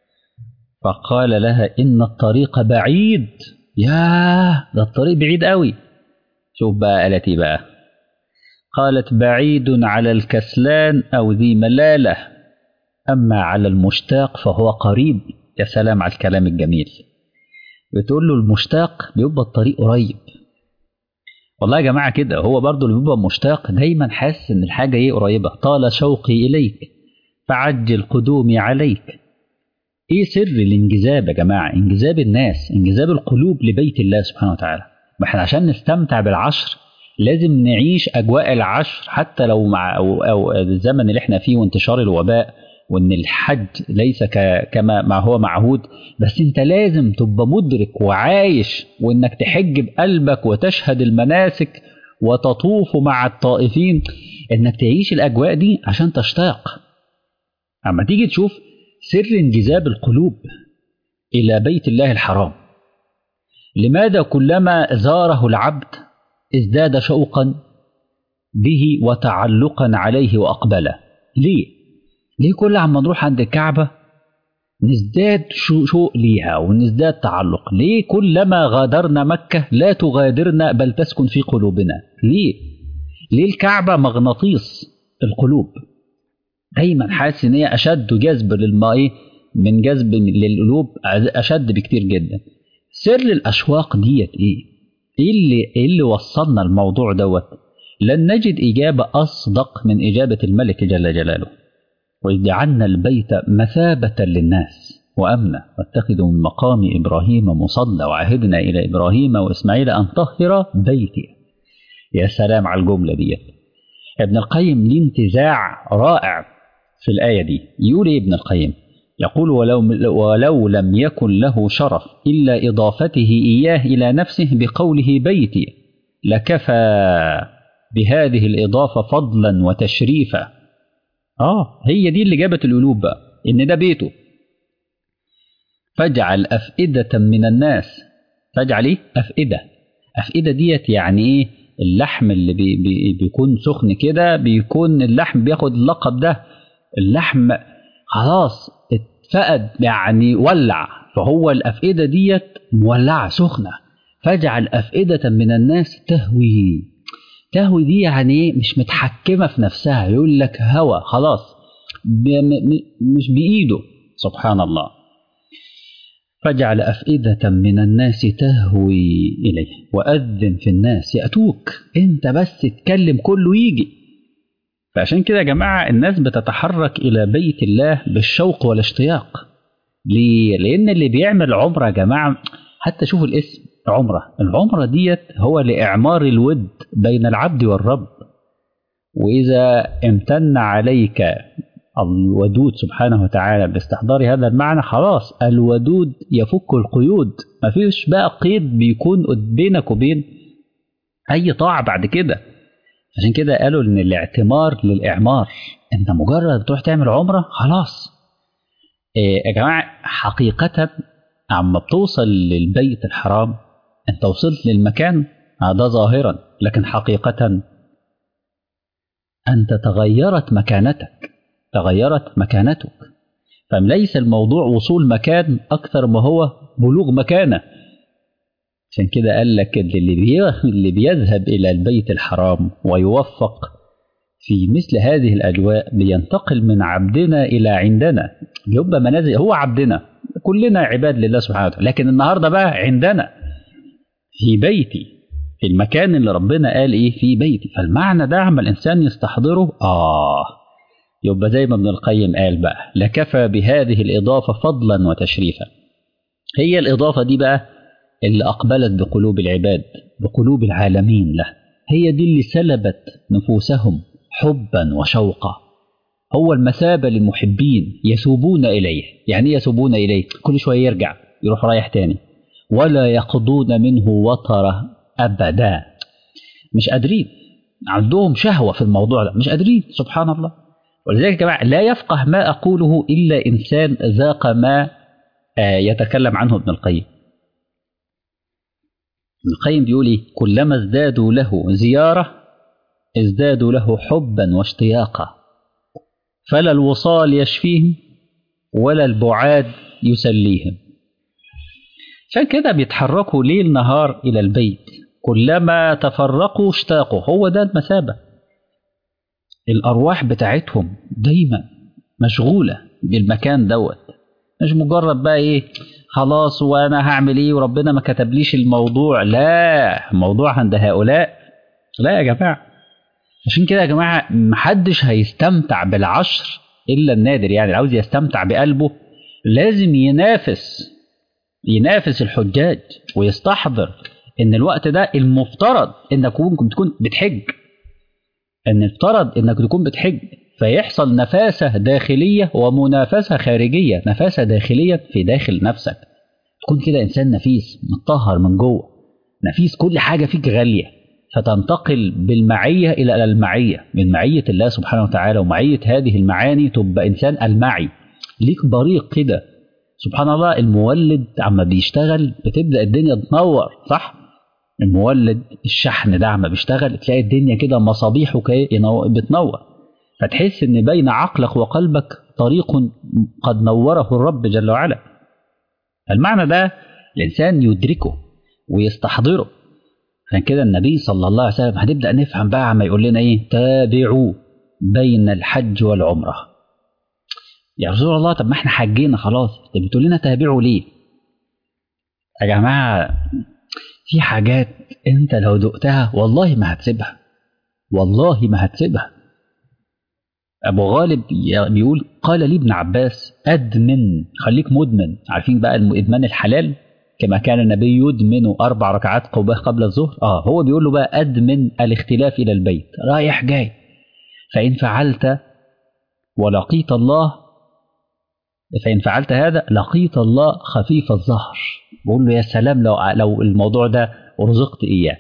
فقال لها إن الطريق بعيد ياه ده الطريق بعيد قوي شوف بقى قالت ايه بقى قالت بعيد على الكسلان أو ذي ملالة أما على المشتاق فهو قريب يا سلام على الكلام الجميل بتقول له المشتاق بيبقى الطريق قريب والله يا جماعة كده هو برضو اللي بيبقى مشتاق دايما حاسس إن الحاجة إيه قريبة طال شوقي إليك فعجل قدومي عليك ايه سر الانجذاب يا جماعه انجذاب الناس انجذاب القلوب لبيت الله سبحانه وتعالى ما احنا عشان نستمتع بالعشر لازم نعيش اجواء العشر حتى لو مع أو, أو الزمن اللي احنا فيه وانتشار الوباء وان الحج ليس كما ما هو معهود بس انت لازم تبقى مدرك وعايش وانك تحج بقلبك وتشهد المناسك وتطوف مع الطائفين انك تعيش الاجواء دي عشان تشتاق اما تيجي تشوف سر انجذاب القلوب الى بيت الله الحرام لماذا كلما زاره العبد ازداد شوقا به وتعلقا عليه واقبله ليه ليه كل عما نروح عند الكعبه نزداد شوق ليها ونزداد تعلق ليه كلما غادرنا مكة لا تغادرنا بل تسكن في قلوبنا ليه ليه الكعبة مغناطيس القلوب دايما حاسس ان هي اشد جذب للماء من جذب للقلوب اشد بكتير جدا سر الاشواق ديت ايه ايه اللي ايه اللي وصلنا الموضوع دوت لن نجد اجابه اصدق من اجابه الملك جل جلاله واذ جعلنا البيت مثابه للناس وامنا واتخذوا من مقام ابراهيم مصلى وعهدنا الى ابراهيم واسماعيل ان طهر بيتي يا سلام على الجمله ديت ابن القيم ليه انتزاع رائع في الآية دي يقول إيه ابن القيم يقول ولو, ولو لم يكن له شرف إلا إضافته إياه إلى نفسه بقوله بيتي لكفى بهذه الإضافة فضلا وتشريفا آه هي دي اللي جابت القلوب بقى إن ده بيته فاجعل أفئدة من الناس فاجعل إيه؟ أفئدة أفئدة ديت يعني إيه اللحم اللي بي بي بيكون سخن كده بيكون اللحم بياخد اللقب ده اللحم خلاص اتفقد يعني ولع فهو الأفئدة ديت مولعة سخنة فاجعل أفئدة من الناس تهوي تهوي دي يعني ايه مش متحكمة في نفسها يقول لك هوى خلاص مش بإيده سبحان الله فاجعل أفئدة من الناس تهوي إليه وأذن في الناس يأتوك أنت بس تتكلم كله يجي فعشان كده يا جماعة الناس بتتحرك إلى بيت الله بالشوق والاشتياق ليه؟ لأن اللي بيعمل عمرة يا جماعة حتى شوفوا الاسم عمرة العمرة ديت هو لإعمار الود بين العبد والرب وإذا امتن عليك الودود سبحانه وتعالى باستحضار هذا المعنى خلاص الودود يفك القيود مفيش بقى قيد بيكون بينك وبين أي طاعة بعد كده عشان كده قالوا إن الاعتمار للإعمار أنت مجرد تروح تعمل عمرة خلاص إيه يا جماعة حقيقة عما بتوصل للبيت الحرام أنت وصلت للمكان ده ظاهرا لكن حقيقة أنت تغيرت مكانتك تغيرت مكانتك فليس الموضوع وصول مكان أكثر ما هو بلوغ مكانة عشان كده قال لك اللي, بي... اللي بيذهب إلى البيت الحرام ويوفق في مثل هذه الأجواء بينتقل من عبدنا إلى عندنا يبقى منازل هو عبدنا كلنا عباد لله سبحانه وتعالى لكن النهاردة بقى عندنا في بيتي في المكان اللي ربنا قال إيه في بيتي فالمعنى ده عما الإنسان يستحضره آه يبقى زي ما ابن القيم قال بقى لكفى بهذه الإضافة فضلا وتشريفا هي الإضافة دي بقى اللي أقبلت بقلوب العباد بقلوب العالمين له هي دي اللي سلبت نفوسهم حبا وشوقا هو المثابة للمحبين يسوبون إليه يعني يسوبون إليه كل شوية يرجع يروح رايح تاني ولا يقضون منه وطرة أبدا مش قادرين عندهم شهوة في الموضوع ده مش قادرين سبحان الله ولذلك يا جماعة لا يفقه ما أقوله إلا إنسان ذاق ما يتكلم عنه ابن القيم ابن القيم بيقول إيه كلما ازدادوا له زيارة ازدادوا له حبا واشتياقا فلا الوصال يشفيهم ولا البعاد يسليهم عشان كده بيتحركوا ليل نهار إلى البيت كلما تفرقوا اشتاقوا هو ده المثابة الأرواح بتاعتهم دايما مشغولة بالمكان دوت مش مجرد بقى إيه خلاص وأنا هعمل إيه وربنا ما كتبليش الموضوع لا الموضوع عند هؤلاء لا يا جماعة عشان كده يا جماعة محدش هيستمتع بالعشر إلا النادر يعني عاوز يستمتع بقلبه لازم ينافس ينافس الحجاج ويستحضر ان الوقت ده المفترض انك ممكن تكون بتحج ان افترض انك تكون بتحج فيحصل نفاسة داخلية ومنافسة خارجية نفاسة داخلية في داخل نفسك تكون كده إنسان نفيس متطهر من جوه نفيس كل حاجة فيك غالية فتنتقل بالمعية إلى المعية من معية الله سبحانه وتعالى ومعية هذه المعاني تبقى إنسان المعي ليك بريق كده سبحان الله المولد عما بيشتغل بتبدأ الدنيا تنور صح المولد الشحن ده عما بيشتغل تلاقي الدنيا كده مصابيحه بتنور فتحس ان بين عقلك وقلبك طريق قد نوره الرب جل وعلا المعنى ده الانسان يدركه ويستحضره عشان كده النبي صلى الله عليه وسلم هنبدا نفهم بقى عما يقول لنا ايه تابعوا بين الحج والعمره يا رسول الله طب ما احنا حجينا خلاص طب بتقول لنا تابعوا ليه يا جماعه في حاجات انت لو دقتها والله ما هتسيبها والله ما هتسيبها ابو غالب بيقول قال لي ابن عباس ادمن خليك مدمن عارفين بقى الادمان الحلال كما كان النبي يدمن اربع ركعات قبل الظهر اه هو بيقول له بقى ادمن الاختلاف الى البيت رايح جاي فان فعلت ولقيت الله فإن فعلت هذا لقيت الله خفيف الظهر بقول له يا سلام لو لو الموضوع ده رزقت إياه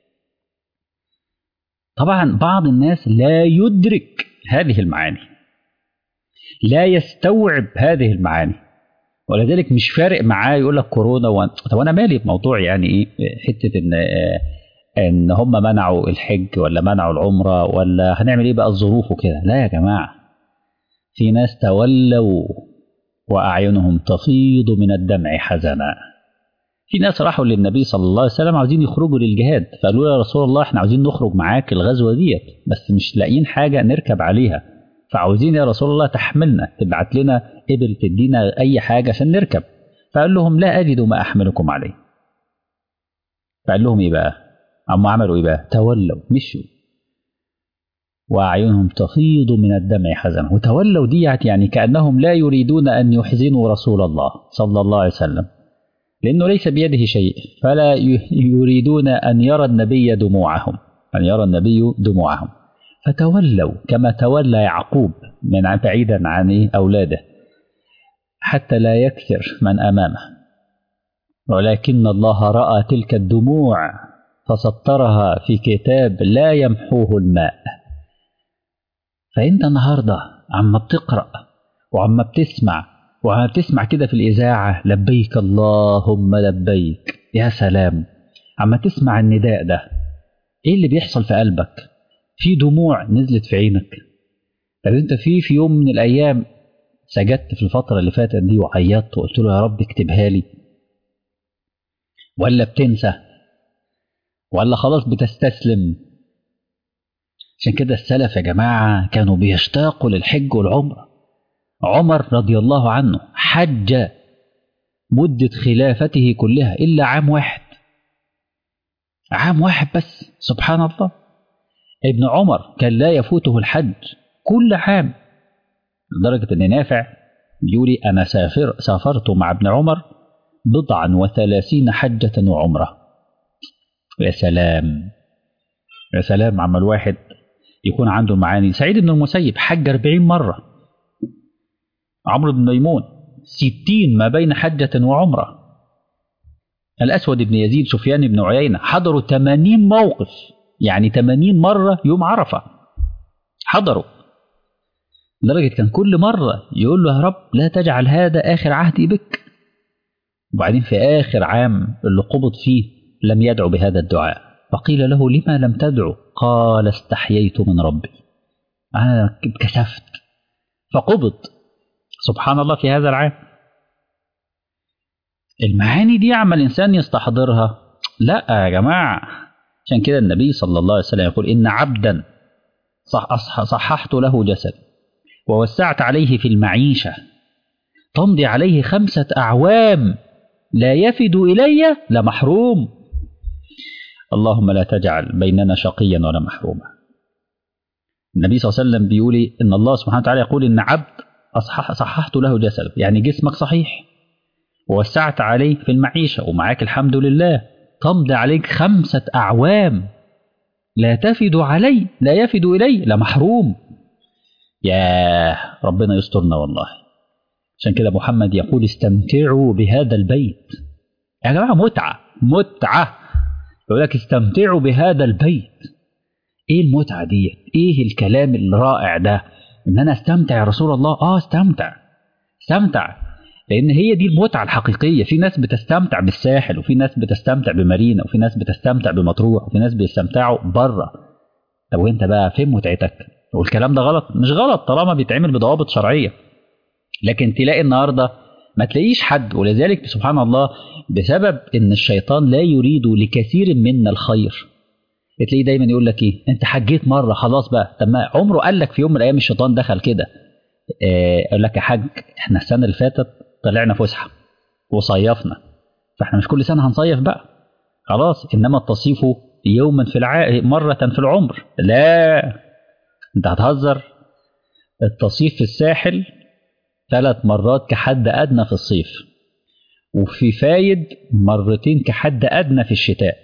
طبعا بعض الناس لا يدرك هذه المعاني لا يستوعب هذه المعاني ولذلك مش فارق معاه يقول لك كورونا و... طب انا مالي بموضوع يعني ايه حته ان ان هم منعوا الحج ولا منعوا العمره ولا هنعمل ايه بقى الظروف وكده لا يا جماعه في ناس تولوا وأعينهم تفيض من الدمع حزنا في ناس راحوا للنبي صلى الله عليه وسلم عاوزين يخرجوا للجهاد فقالوا يا رسول الله احنا عاوزين نخرج معاك الغزوة ديت بس مش لاقيين حاجة نركب عليها فعاوزين يا رسول الله تحملنا تبعت لنا إبل تدينا أي حاجة عشان نركب فقال لهم لا أجد ما أحملكم عليه فقال لهم إيه بقى أما عملوا إيه بقى تولوا مشوا وأعينهم تفيض من الدمع حزنا وتولوا ديت يعني كأنهم لا يريدون أن يحزنوا رسول الله صلى الله عليه وسلم لأنه ليس بيده شيء فلا يريدون أن يرى النبي دموعهم أن يرى النبي دموعهم فتولوا كما تولى يعقوب من بعيدا عن أولاده حتى لا يكثر من أمامه ولكن الله رأى تلك الدموع فسطرها في كتاب لا يمحوه الماء فانت النهارده عما بتقرا وعما بتسمع وعما بتسمع كده في الاذاعه لبيك اللهم لبيك يا سلام عما تسمع النداء ده ايه اللي بيحصل في قلبك في دموع نزلت في عينك طب انت في في يوم من الايام سجدت في الفتره اللي فاتت دي وعيطت وقلت له يا رب اكتبها لي ولا بتنسى ولا خلاص بتستسلم عشان كده السلف يا جماعة كانوا بيشتاقوا للحج والعمرة عمر رضي الله عنه حج مدة خلافته كلها إلا عام واحد عام واحد بس سبحان الله ابن عمر كان لا يفوته الحج كل عام لدرجة أن نافع بيقولي أنا سافر سافرت مع ابن عمر بضعا وثلاثين حجة وعمرة يا سلام يا سلام عم الواحد يكون عنده معاني سعيد بن المسيب حج 40 مرة عمرو بن ميمون 60 ما بين حجة وعمرة الأسود بن يزيد سفيان بن عيينة حضروا 80 موقف يعني 80 مرة يوم عرفة حضروا لدرجة كان كل مرة يقول له يا رب لا تجعل هذا آخر عهدي بك وبعدين في آخر عام اللي قبض فيه لم يدعو بهذا الدعاء فقيل له لما لم تدعو قال استحييت من ربي أنا كسفت فقبض سبحان الله في هذا العام المعاني دي عم الإنسان يستحضرها لا يا جماعة عشان كده النبي صلى الله عليه وسلم يقول إن عبدا صح صححت له جسد ووسعت عليه في المعيشة تمضي عليه خمسة أعوام لا يفد إلي لمحروم اللهم لا تجعل بيننا شقيا ولا محروما النبي صلى الله عليه وسلم بيقول إن الله سبحانه وتعالى يقول إن عبد أصحح صححت له جسد يعني جسمك صحيح ووسعت عليه في المعيشة ومعاك الحمد لله تمضي عليك خمسة أعوام لا تفد علي لا يفد إلي لمحروم يا ربنا يسترنا والله عشان كده محمد يقول استمتعوا بهذا البيت يا جماعة متعة متعة يقول لك استمتعوا بهذا البيت ايه المتعة دي ايه الكلام الرائع ده ان انا استمتع يا رسول الله اه استمتع استمتع لان هي دي المتعة الحقيقية في ناس بتستمتع بالساحل وفي ناس بتستمتع بمارينا وفي ناس بتستمتع بمطروح وفي ناس بيستمتعوا بره طب وانت بقى فين متعتك والكلام ده غلط مش غلط طالما بيتعمل بضوابط شرعية لكن تلاقي النهاردة ما تلاقيش حد ولذلك سبحان الله بسبب ان الشيطان لا يريد لكثير منا الخير تلاقيه دايما يقول لك ايه انت حجيت مره خلاص بقى طب ما عمره قال لك في يوم من الايام الشيطان دخل كده يقول لك يا حاج احنا السنه اللي فاتت طلعنا فسحه وصيفنا فاحنا مش كل سنه هنصيف بقى خلاص انما التصيف يوما في الع... مره في العمر لا انت هتهزر التصيف في الساحل ثلاث مرات كحد ادنى في الصيف وفي فايد مرتين كحد ادنى في الشتاء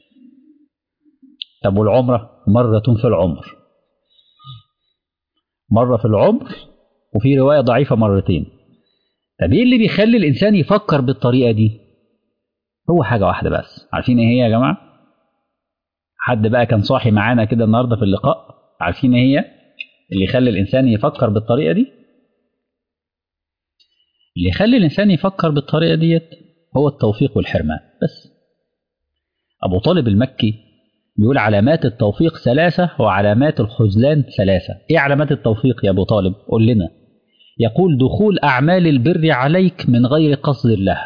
طب والعمرة مرة في العمر مرة في العمر وفي رواية ضعيفة مرتين طب ايه اللي بيخلي الإنسان يفكر بالطريقة دي هو حاجة واحدة بس عارفين ايه هي يا جماعة حد بقى كان صاحي معانا كده النهاردة في اللقاء عارفين ايه هي اللي يخلي الإنسان يفكر بالطريقة دي اللي يخلي الإنسان يفكر بالطريقة ديت هو التوفيق والحرمان بس أبو طالب المكي بيقول علامات التوفيق ثلاثة وعلامات الخذلان ثلاثة إيه علامات التوفيق يا أبو طالب قول لنا يقول دخول أعمال البر عليك من غير قصد الله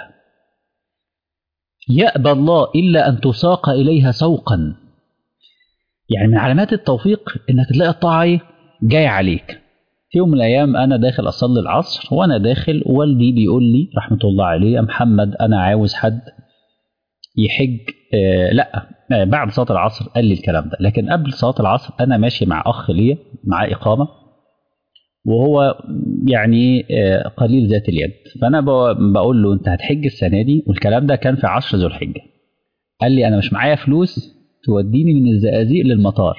يأبى الله إلا أن تساق إليها سوقا يعني من علامات التوفيق إنك تلاقي الطاعة جاي عليك في يوم من الأيام أنا داخل أصلي العصر وأنا داخل والدي بيقول لي رحمة الله عليه يا محمد أنا عاوز حد يحج آه لا آه بعد صلاه العصر قال لي الكلام ده لكن قبل صلاه العصر انا ماشي مع اخ ليا معاه اقامه وهو يعني آه قليل ذات اليد فانا بقول له انت هتحج السنه دي والكلام ده كان في عشر ذو الحجه قال لي انا مش معايا فلوس توديني من الزقازيق للمطار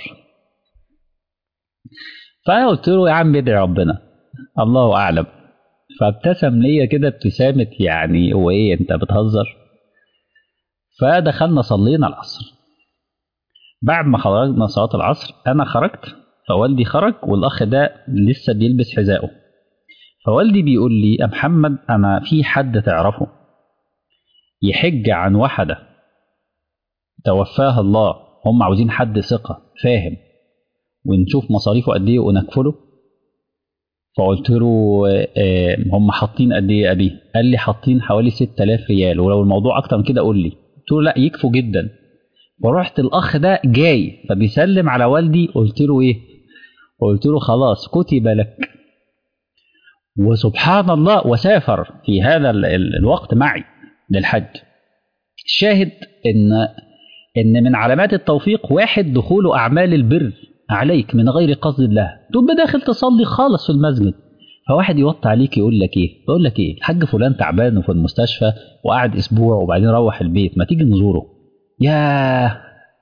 فانا قلت له يا عم ادعي ربنا الله اعلم فابتسم ليا كده ابتسامه يعني هو ايه انت بتهزر فدخلنا صلينا العصر بعد ما خرجنا صلاة العصر أنا خرجت فوالدي خرج والأخ ده لسه بيلبس حذائه فوالدي بيقول لي يا محمد أنا في حد تعرفه يحج عن واحدة توفاها الله هم عاوزين حد ثقة فاهم ونشوف مصاريفه قد إيه ونكفله فقلت له هم حاطين قد إيه يا أبي قال لي حاطين حوالي 6000 ريال ولو الموضوع أكتر من كده قول لي قلت قلت له لا يكفوا جدا ورحت الاخ ده جاي فبيسلم على والدي قلت له ايه قلت له خلاص كتب لك وسبحان الله وسافر في هذا ال- ال- الوقت معي للحج الشاهد ان ان من علامات التوفيق واحد دخول اعمال البر عليك من غير قصد الله تبقى داخل تصلي خالص في المسجد فواحد يوطي عليك يقول لك ايه يقول لك ايه الحاج فلان تعبان وفي المستشفى وقعد اسبوع وبعدين روح البيت ما تيجي نزوره ياه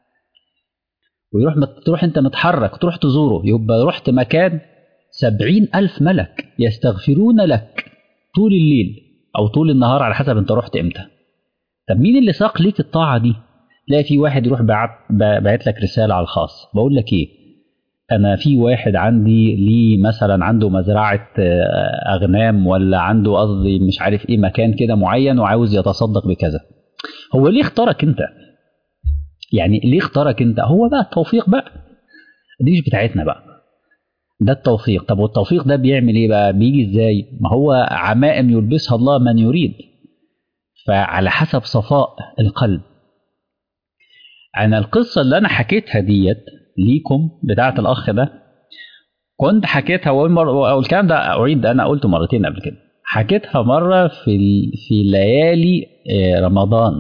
ويروح مت... تروح انت متحرك تروح تزوره يبقى رحت مكان سبعين ألف ملك يستغفرون لك طول الليل أو طول النهار على حسب انت رحت امتى طب مين اللي ساق ليك الطاعة دي تلاقي في واحد يروح بعت بعت لك رسالة على الخاص بقول لك ايه انا في واحد عندي ليه مثلا عنده مزرعة آه، اغنام ولا عنده قصدي مش عارف ايه مكان كده معين وعاوز يتصدق بكذا هو ليه اختارك انت يعني ليه اختارك انت هو بقى التوفيق بقى دي مش بتاعتنا بقى ده التوفيق طب والتوفيق ده بيعمل ايه بقى بيجي ازاي ما هو عمائم يلبسها الله من يريد فعلى حسب صفاء القلب انا القصه اللي انا حكيتها ديت ليكم بتاعه الاخ ده كنت حكيتها اول مره او الكلام ده اعيد انا قلته مرتين قبل كده حكيتها مره في ال- في ليالي آه، رمضان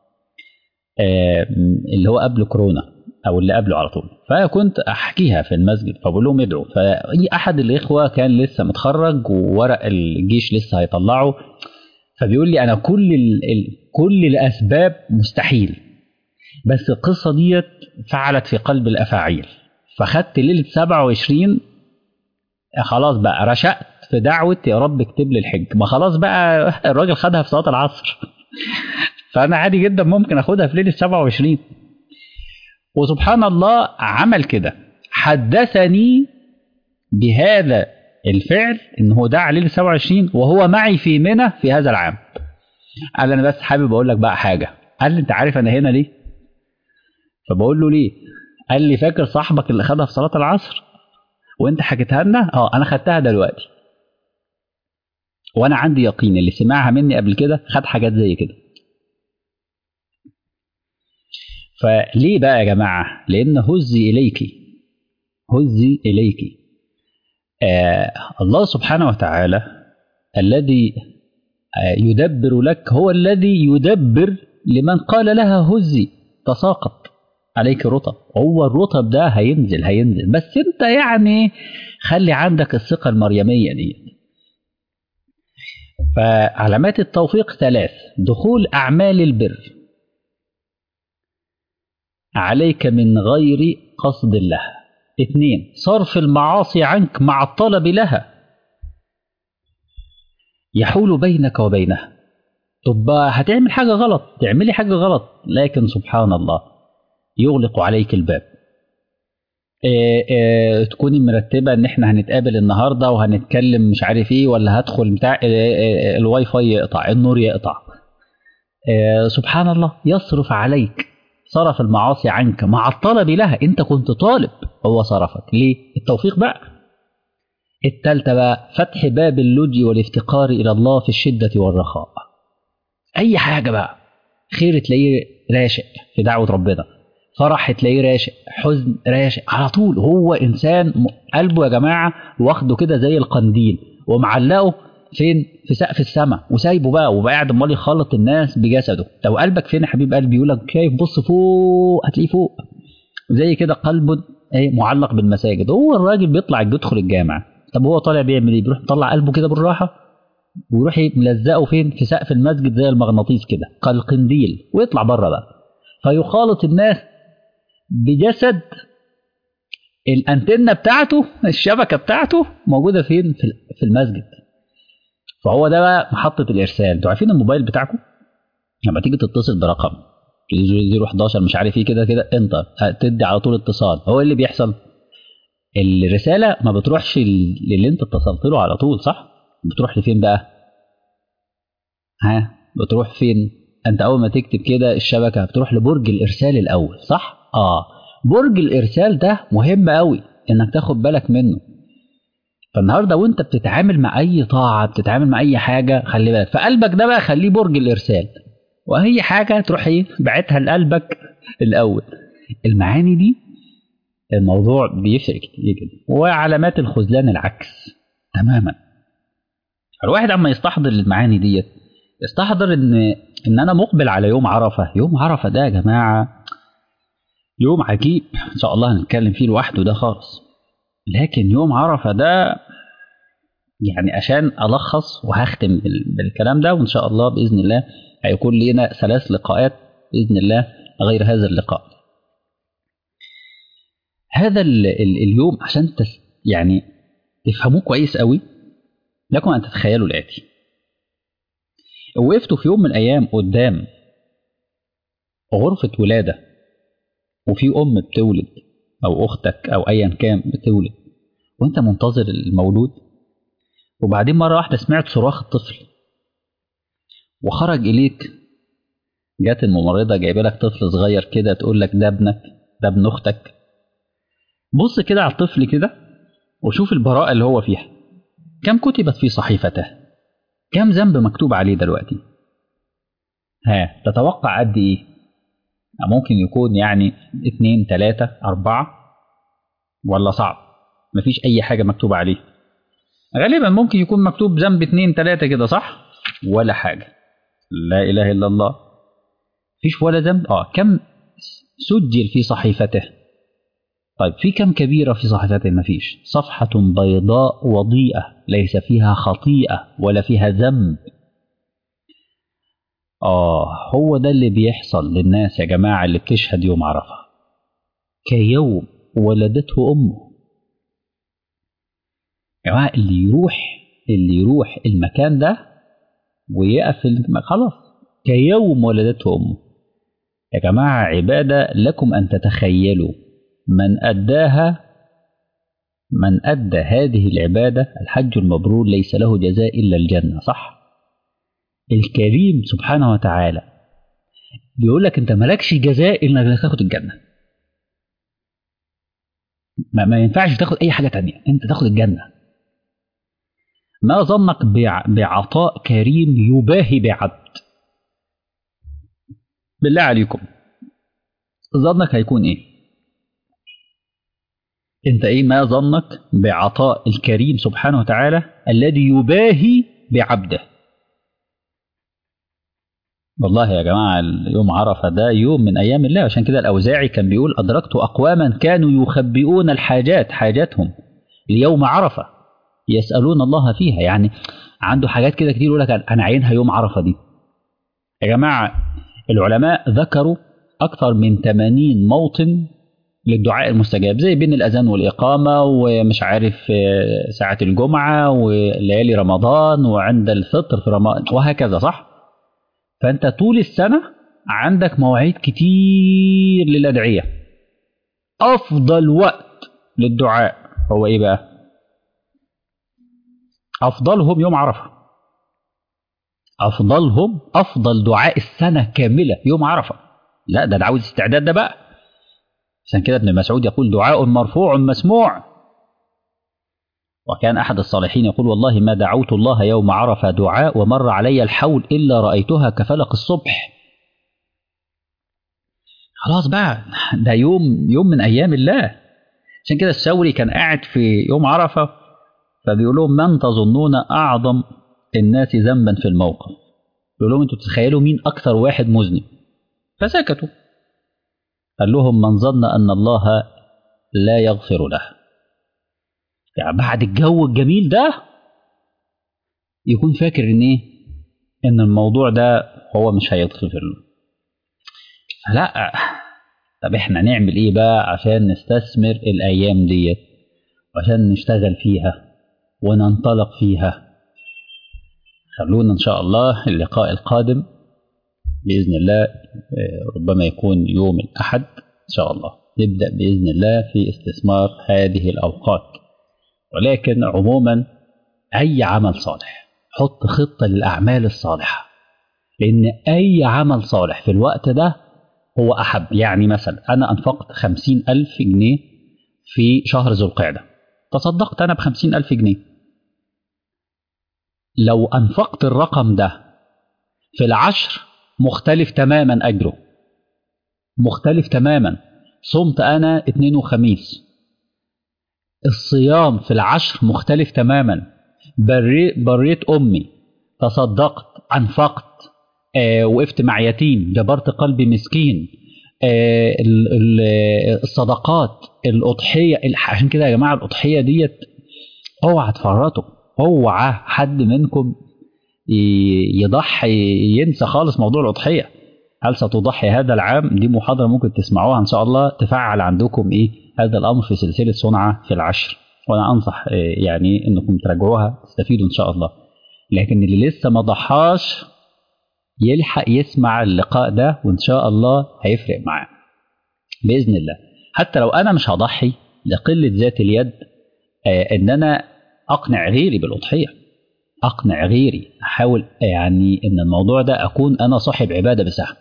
آه، اللي هو قبل كورونا او اللي قبله على طول فكنت احكيها في المسجد فبقول لهم ادعوا فاحد الاخوه كان لسه متخرج وورق الجيش لسه هيطلعه فبيقول لي انا كل ال... ال... كل الاسباب مستحيل بس القصه ديت فعلت في قلب الافاعيل فخدت ليله 27 خلاص بقى رشقت في دعوه يا رب اكتب لي الحج ما خلاص بقى الراجل خدها في صلاه العصر فانا عادي جدا ممكن اخدها في ليله 27 وسبحان الله عمل كده حدثني بهذا الفعل ان هو دعا ليله 27 وهو معي في منى في هذا العام قال لي انا بس حابب اقول لك بقى حاجه قال لي انت عارف انا هنا ليه فبقول له ليه قال لي فاكر صاحبك اللي خدها في صلاه العصر وانت حكيتها لنا اه انا خدتها دلوقتي وانا عندي يقين اللي سمعها مني قبل كده خد حاجات زي كده فليه بقى يا جماعه لان هزي اليك هزي اليك آه الله سبحانه وتعالى الذي آه يدبر لك هو الذي يدبر لمن قال لها هزي تساقط عليك رطب هو الرطب ده هينزل هينزل بس انت يعني خلي عندك الثقة المريمية دي فعلامات التوفيق ثلاث دخول أعمال البر عليك من غير قصد الله اثنين صرف المعاصي عنك مع الطلب لها يحول بينك وبينها طب هتعمل حاجة غلط تعملي حاجة غلط لكن سبحان الله يغلق عليك الباب إيه إيه تكوني مرتبة ان احنا هنتقابل النهاردة وهنتكلم مش عارف ايه ولا هدخل بتاع إيه الواي فاي يقطع النور يقطع سبحان الله يصرف عليك صرف المعاصي عنك مع الطلب لها انت كنت طالب هو صرفك ليه التوفيق بقى التالتة بقى فتح باب اللجي والافتقار إلى الله في الشدة والرخاء أي حاجة بقى خير تلاقيه راشق في دعوة ربنا فرح تلاقيه راشق حزن راشق على طول هو إنسان قلبه يا جماعة واخده كده زي القنديل ومعلقه فين في سقف السماء وسايبه بقى وبقى قاعد امال يخلط الناس بجسده لو قلبك فين يا حبيب قلبي يقول لك شايف بص فوق هتلاقيه فوق زي كده قلب ايه معلق بالمساجد هو الراجل بيطلع يدخل الجامع طب هو طالع بيعمل ايه بيروح مطلع قلبه كده بالراحه ويروح ملزقه فين في سقف المسجد زي المغناطيس كده كالقنديل ويطلع بره بقى فيخالط الناس بجسد الانتنه بتاعته الشبكه بتاعته موجوده فين في المسجد فهو ده بقى محطه الارسال انتوا عارفين الموبايل بتاعكم لما تيجي تتصل برقم 011 مش عارف ايه كده كده انت تدي على طول اتصال هو اللي بيحصل الرساله ما بتروحش للي انت اتصلت له على طول صح بتروح لفين بقى ها بتروح فين انت اول ما تكتب كده الشبكه بتروح لبرج الارسال الاول صح اه برج الارسال ده مهم قوي انك تاخد بالك منه فالنهارده وانت بتتعامل مع اي طاعه بتتعامل مع اي حاجه خلي بالك فقلبك ده بقى خليه برج الارسال واي حاجه تروح ايه بعتها لقلبك الاول المعاني دي الموضوع بيفرق كتير جدا وعلامات الخذلان العكس تماما الواحد اما يستحضر المعاني ديت يستحضر ان ان انا مقبل على يوم عرفه يوم عرفه ده يا جماعه يوم عجيب ان شاء الله هنتكلم فيه لوحده ده خالص لكن يوم عرفه ده يعني عشان الخص وهختم بالكلام ده وان شاء الله باذن الله هيكون لنا ثلاث لقاءات باذن الله غير هذا اللقاء هذا ال ال اليوم عشان تس يعني تفهموه كويس قوي لكم ان تتخيلوا الاتي وقفتوا في يوم من الايام قدام غرفه ولاده وفي ام بتولد او اختك او ايا كان بتولد وانت منتظر المولود وبعدين مره واحده سمعت صراخ الطفل وخرج اليك جت الممرضه جايبه لك طفل صغير كده تقول لك ده ابنك ده ابن اختك بص كده على الطفل كده وشوف البراءة اللي هو فيها كم كتبت في صحيفته كم ذنب مكتوب عليه دلوقتي ها تتوقع قد ايه ممكن يكون يعني اتنين تلاتة أربعة ولا صعب مفيش أي حاجة مكتوبة عليه غالبا ممكن يكون مكتوب ذنب اتنين تلاتة كده صح ولا حاجة لا إله إلا الله فيش ولا ذنب اه كم سجل في صحيفته طيب في كم كبيرة في صحيفته ما فيش صفحة بيضاء وضيئة ليس فيها خطيئة ولا فيها ذنب آه هو ده اللي بيحصل للناس يا جماعة اللي بتشهد يوم عرفة كيوم ولدته أمه يا جماعة اللي يروح اللي يروح المكان ده ويقف خلاص كيوم ولدته أمه يا جماعة عبادة لكم أن تتخيلوا من أداها من أدى هذه العبادة الحج المبرور ليس له جزاء إلا الجنة صح الكريم سبحانه وتعالى بيقول لك أنت مالكش جزاء إلا إنك تاخد الجنة ما, ما ينفعش تاخد أي حاجة تانية أنت تاخد الجنة ما ظنك بعطاء كريم يباهي بعبد بالله عليكم ظنك هيكون ايه انت ايه ما ظنك بعطاء الكريم سبحانه وتعالى الذي يباهي بعبده والله يا جماعة يوم عرفة ده يوم من أيام الله عشان كده الأوزاعي كان بيقول أدركت أقواما كانوا يخبئون الحاجات حاجاتهم ليوم عرفة يسألون الله فيها يعني عنده حاجات كده كتير يقول لك أنا عينها يوم عرفة دي يا جماعة العلماء ذكروا أكثر من 80 موطن للدعاء المستجاب زي بين الأذان والإقامة ومش عارف ساعة الجمعة وليالي رمضان وعند الفطر في رمضان وهكذا صح؟ فأنت طول السنة عندك مواعيد كتير للأدعية أفضل وقت للدعاء هو إيه بقى؟ أفضلهم يوم عرفة أفضلهم أفضل دعاء السنة كاملة يوم عرفة لا ده عاوز استعداد ده بقى عشان كده ابن مسعود يقول دعاء مرفوع مسموع وكان أحد الصالحين يقول والله ما دعوت الله يوم عرفة دعاء ومر علي الحول إلا رأيتها كفلق الصبح خلاص بقى ده يوم يوم من أيام الله عشان كده الثوري كان قاعد في يوم عرفة فبيقول لهم من تظنون أعظم الناس ذنبا في الموقف يقول لهم انتوا تتخيلوا مين أكثر واحد مذنب فسكتوا قال لهم من ظن أن الله لا يغفر له يعني بعد الجو الجميل ده يكون فاكر ان ايه ان الموضوع ده هو مش هيتغفر له فلا طب احنا نعمل ايه بقى عشان نستثمر الايام ديت وعشان نشتغل فيها وننطلق فيها خلونا ان شاء الله اللقاء القادم باذن الله ربما يكون يوم الاحد ان شاء الله نبدا باذن الله في استثمار هذه الاوقات ولكن عموما اي عمل صالح حط خطه للاعمال الصالحه لان اي عمل صالح في الوقت ده هو احب يعني مثلا انا انفقت خمسين الف جنيه في شهر ذو القعده تصدقت انا بخمسين الف جنيه لو انفقت الرقم ده في العشر مختلف تماما أجره مختلف تماما صمت أنا اثنين وخميس الصيام في العشر مختلف تماما بري بريت أمي تصدقت أنفقت آه وقفت مع يتيم جبرت قلبي مسكين آه الصدقات الأضحية عشان كده يا جماعة الأضحية ديت اوعى تفرطوا اوعى حد منكم يضحي ينسى خالص موضوع الأضحية هل ستضحي هذا العام دي محاضرة ممكن تسمعوها إن شاء الله تفعل عندكم إيه هذا الأمر في سلسلة صنعة في العشر وأنا أنصح يعني إنكم تراجعوها تستفيدوا إن شاء الله لكن اللي لسه ما ضحاش يلحق يسمع اللقاء ده وإن شاء الله هيفرق معاه بإذن الله حتى لو أنا مش هضحي لقلة ذات اليد إن أنا أقنع غيري بالأضحية أقنع غيري أحاول يعني إن الموضوع ده أكون أنا صاحب عبادة بسهم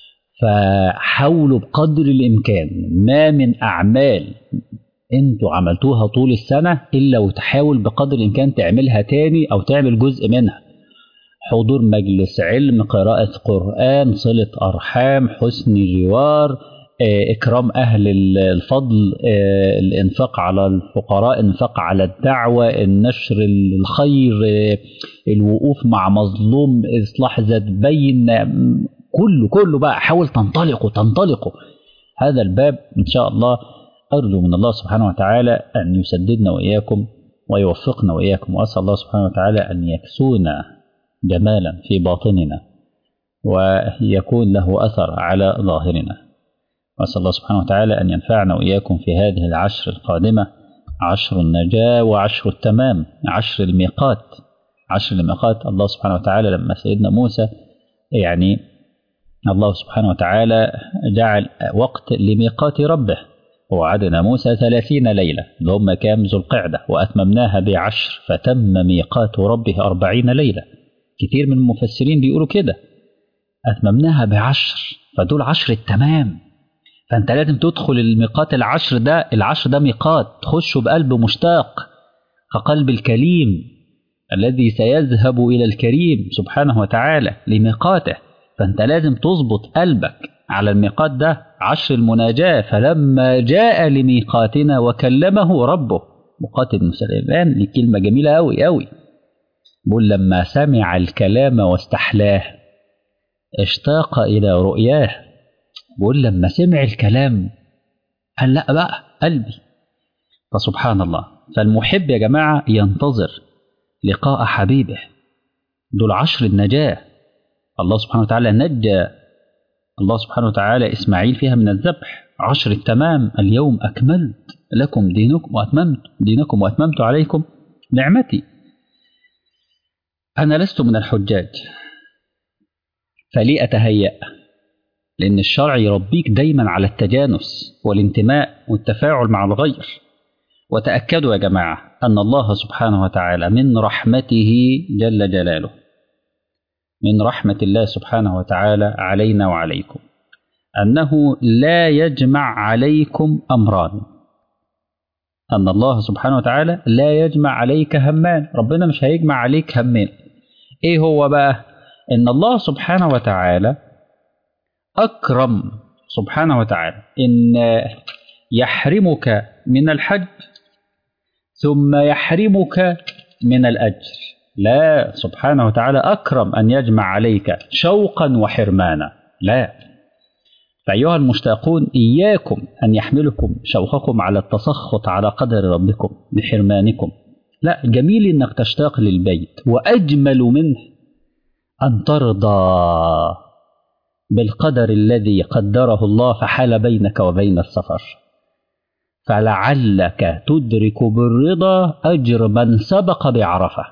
فحاولوا بقدر الإمكان ما من أعمال أنتوا عملتوها طول السنة إلا وتحاول بقدر الإمكان تعملها تاني أو تعمل جزء منها حضور مجلس علم قراءة قرآن صلة أرحام حسن جوار إكرام أهل الفضل الإنفاق على الفقراء الإنفاق على الدعوة النشر الخير الوقوف مع مظلوم إصلاح ذات بين كله كله بقى حاول تنطلقوا تنطلقوا هذا الباب إن شاء الله أرجو من الله سبحانه وتعالى أن يسددنا وإياكم ويوفقنا وإياكم وأسأل الله سبحانه وتعالى أن يكسونا جمالا في باطننا ويكون له أثر على ظاهرنا وأسأل الله سبحانه وتعالى أن ينفعنا وإياكم في هذه العشر القادمة عشر النجاة وعشر التمام عشر الميقات عشر الميقات الله سبحانه وتعالى لما سيدنا موسى يعني الله سبحانه وتعالى جعل وقت لميقات ربه ووعدنا موسى ثلاثين ليلة اللي هم كام ذو القعدة وأتممناها بعشر فتم ميقات ربه أربعين ليلة كتير من المفسرين بيقولوا كده أتممناها بعشر فدول عشر التمام فأنت لازم تدخل الميقات العشر ده العشر ده ميقات تخشه بقلب مشتاق كقلب الكليم الذي سيذهب إلى الكريم سبحانه وتعالى لميقاته فأنت لازم تظبط قلبك على الميقات ده عشر المناجاة فلما جاء لميقاتنا وكلمه ربه مقاتل بن سليمان دي كلمة جميلة أوي أوي بقول لما سمع الكلام واستحلاه اشتاق إلى رؤياه بقول لما سمع الكلام قال لا بقى قلبي فسبحان الله فالمحب يا جماعة ينتظر لقاء حبيبه دول عشر النجاة الله سبحانه وتعالى نجى الله سبحانه وتعالى إسماعيل فيها من الذبح عشر التمام اليوم أكملت لكم دينكم وأتممت دينكم وأتممت عليكم نعمتي أنا لست من الحجاج فلي أتهيأ لأن الشرع يربيك دايما على التجانس والانتماء والتفاعل مع الغير وتأكدوا يا جماعة أن الله سبحانه وتعالى من رحمته جل جلاله من رحمة الله سبحانه وتعالى علينا وعليكم أنه لا يجمع عليكم أمران أن الله سبحانه وتعالى لا يجمع عليك همان ربنا مش هيجمع عليك همين إيه هو بقى إن الله سبحانه وتعالى أكرم سبحانه وتعالى إن يحرمك من الحج ثم يحرمك من الأجر لا سبحانه وتعالى أكرم أن يجمع عليك شوقا وحرمانا لا فأيها المشتاقون إياكم أن يحملكم شوقكم على التسخط على قدر ربكم بحرمانكم لا جميل أنك تشتاق للبيت وأجمل منه أن ترضى بالقدر الذي قدره الله فحال بينك وبين السفر فلعلك تدرك بالرضا أجر من سبق بعرفة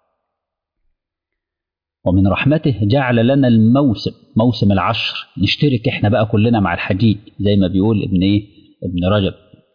ومن رحمته جعل لنا الموسم موسم العشر نشترك احنا بقى كلنا مع الحجيج زي ما بيقول ابن ايه ابن رجب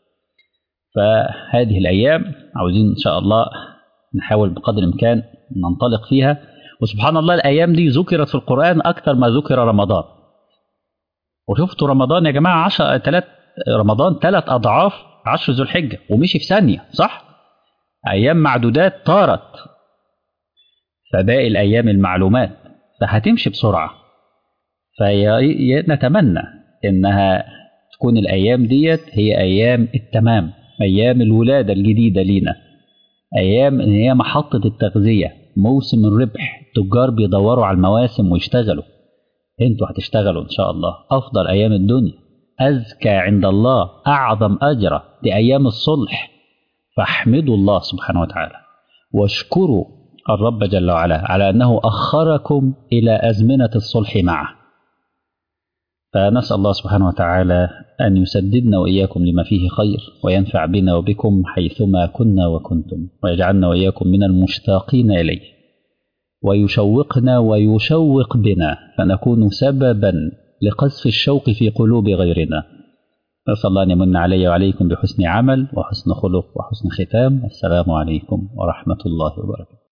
فهذه الايام عاوزين ان شاء الله نحاول بقدر الامكان ننطلق فيها وسبحان الله الايام دي ذكرت في القران اكثر ما ذكر رمضان وشفتوا رمضان يا جماعه 10 ثلاث رمضان ثلاث اضعاف عشر ذو الحجه ومشي في ثانيه صح ايام معدودات طارت فباقي الايام المعلومات فهتمشي بسرعه فنتمنى إنها تكون الأيام ديت هي أيام التمام أيام الولادة الجديدة لينا أيام إن هي محطة التغذية موسم الربح التجار بيدوروا على المواسم ويشتغلوا انتوا هتشتغلوا إن شاء الله أفضل أيام الدنيا أزكى عند الله أعظم أجرا دي أيام الصلح فاحمدوا الله سبحانه وتعالى واشكروا الرب جل وعلا على أنه أخركم إلى أزمنة الصلح معه فنسأل الله سبحانه وتعالى أن يسددنا وإياكم لما فيه خير وينفع بنا وبكم حيثما كنا وكنتم ويجعلنا وإياكم من المشتاقين إليه ويشوقنا ويشوق بنا فنكون سببا لقذف الشوق في قلوب غيرنا نسأل الله أن يمن علي وعليكم بحسن عمل وحسن خلق وحسن ختام السلام عليكم ورحمة الله وبركاته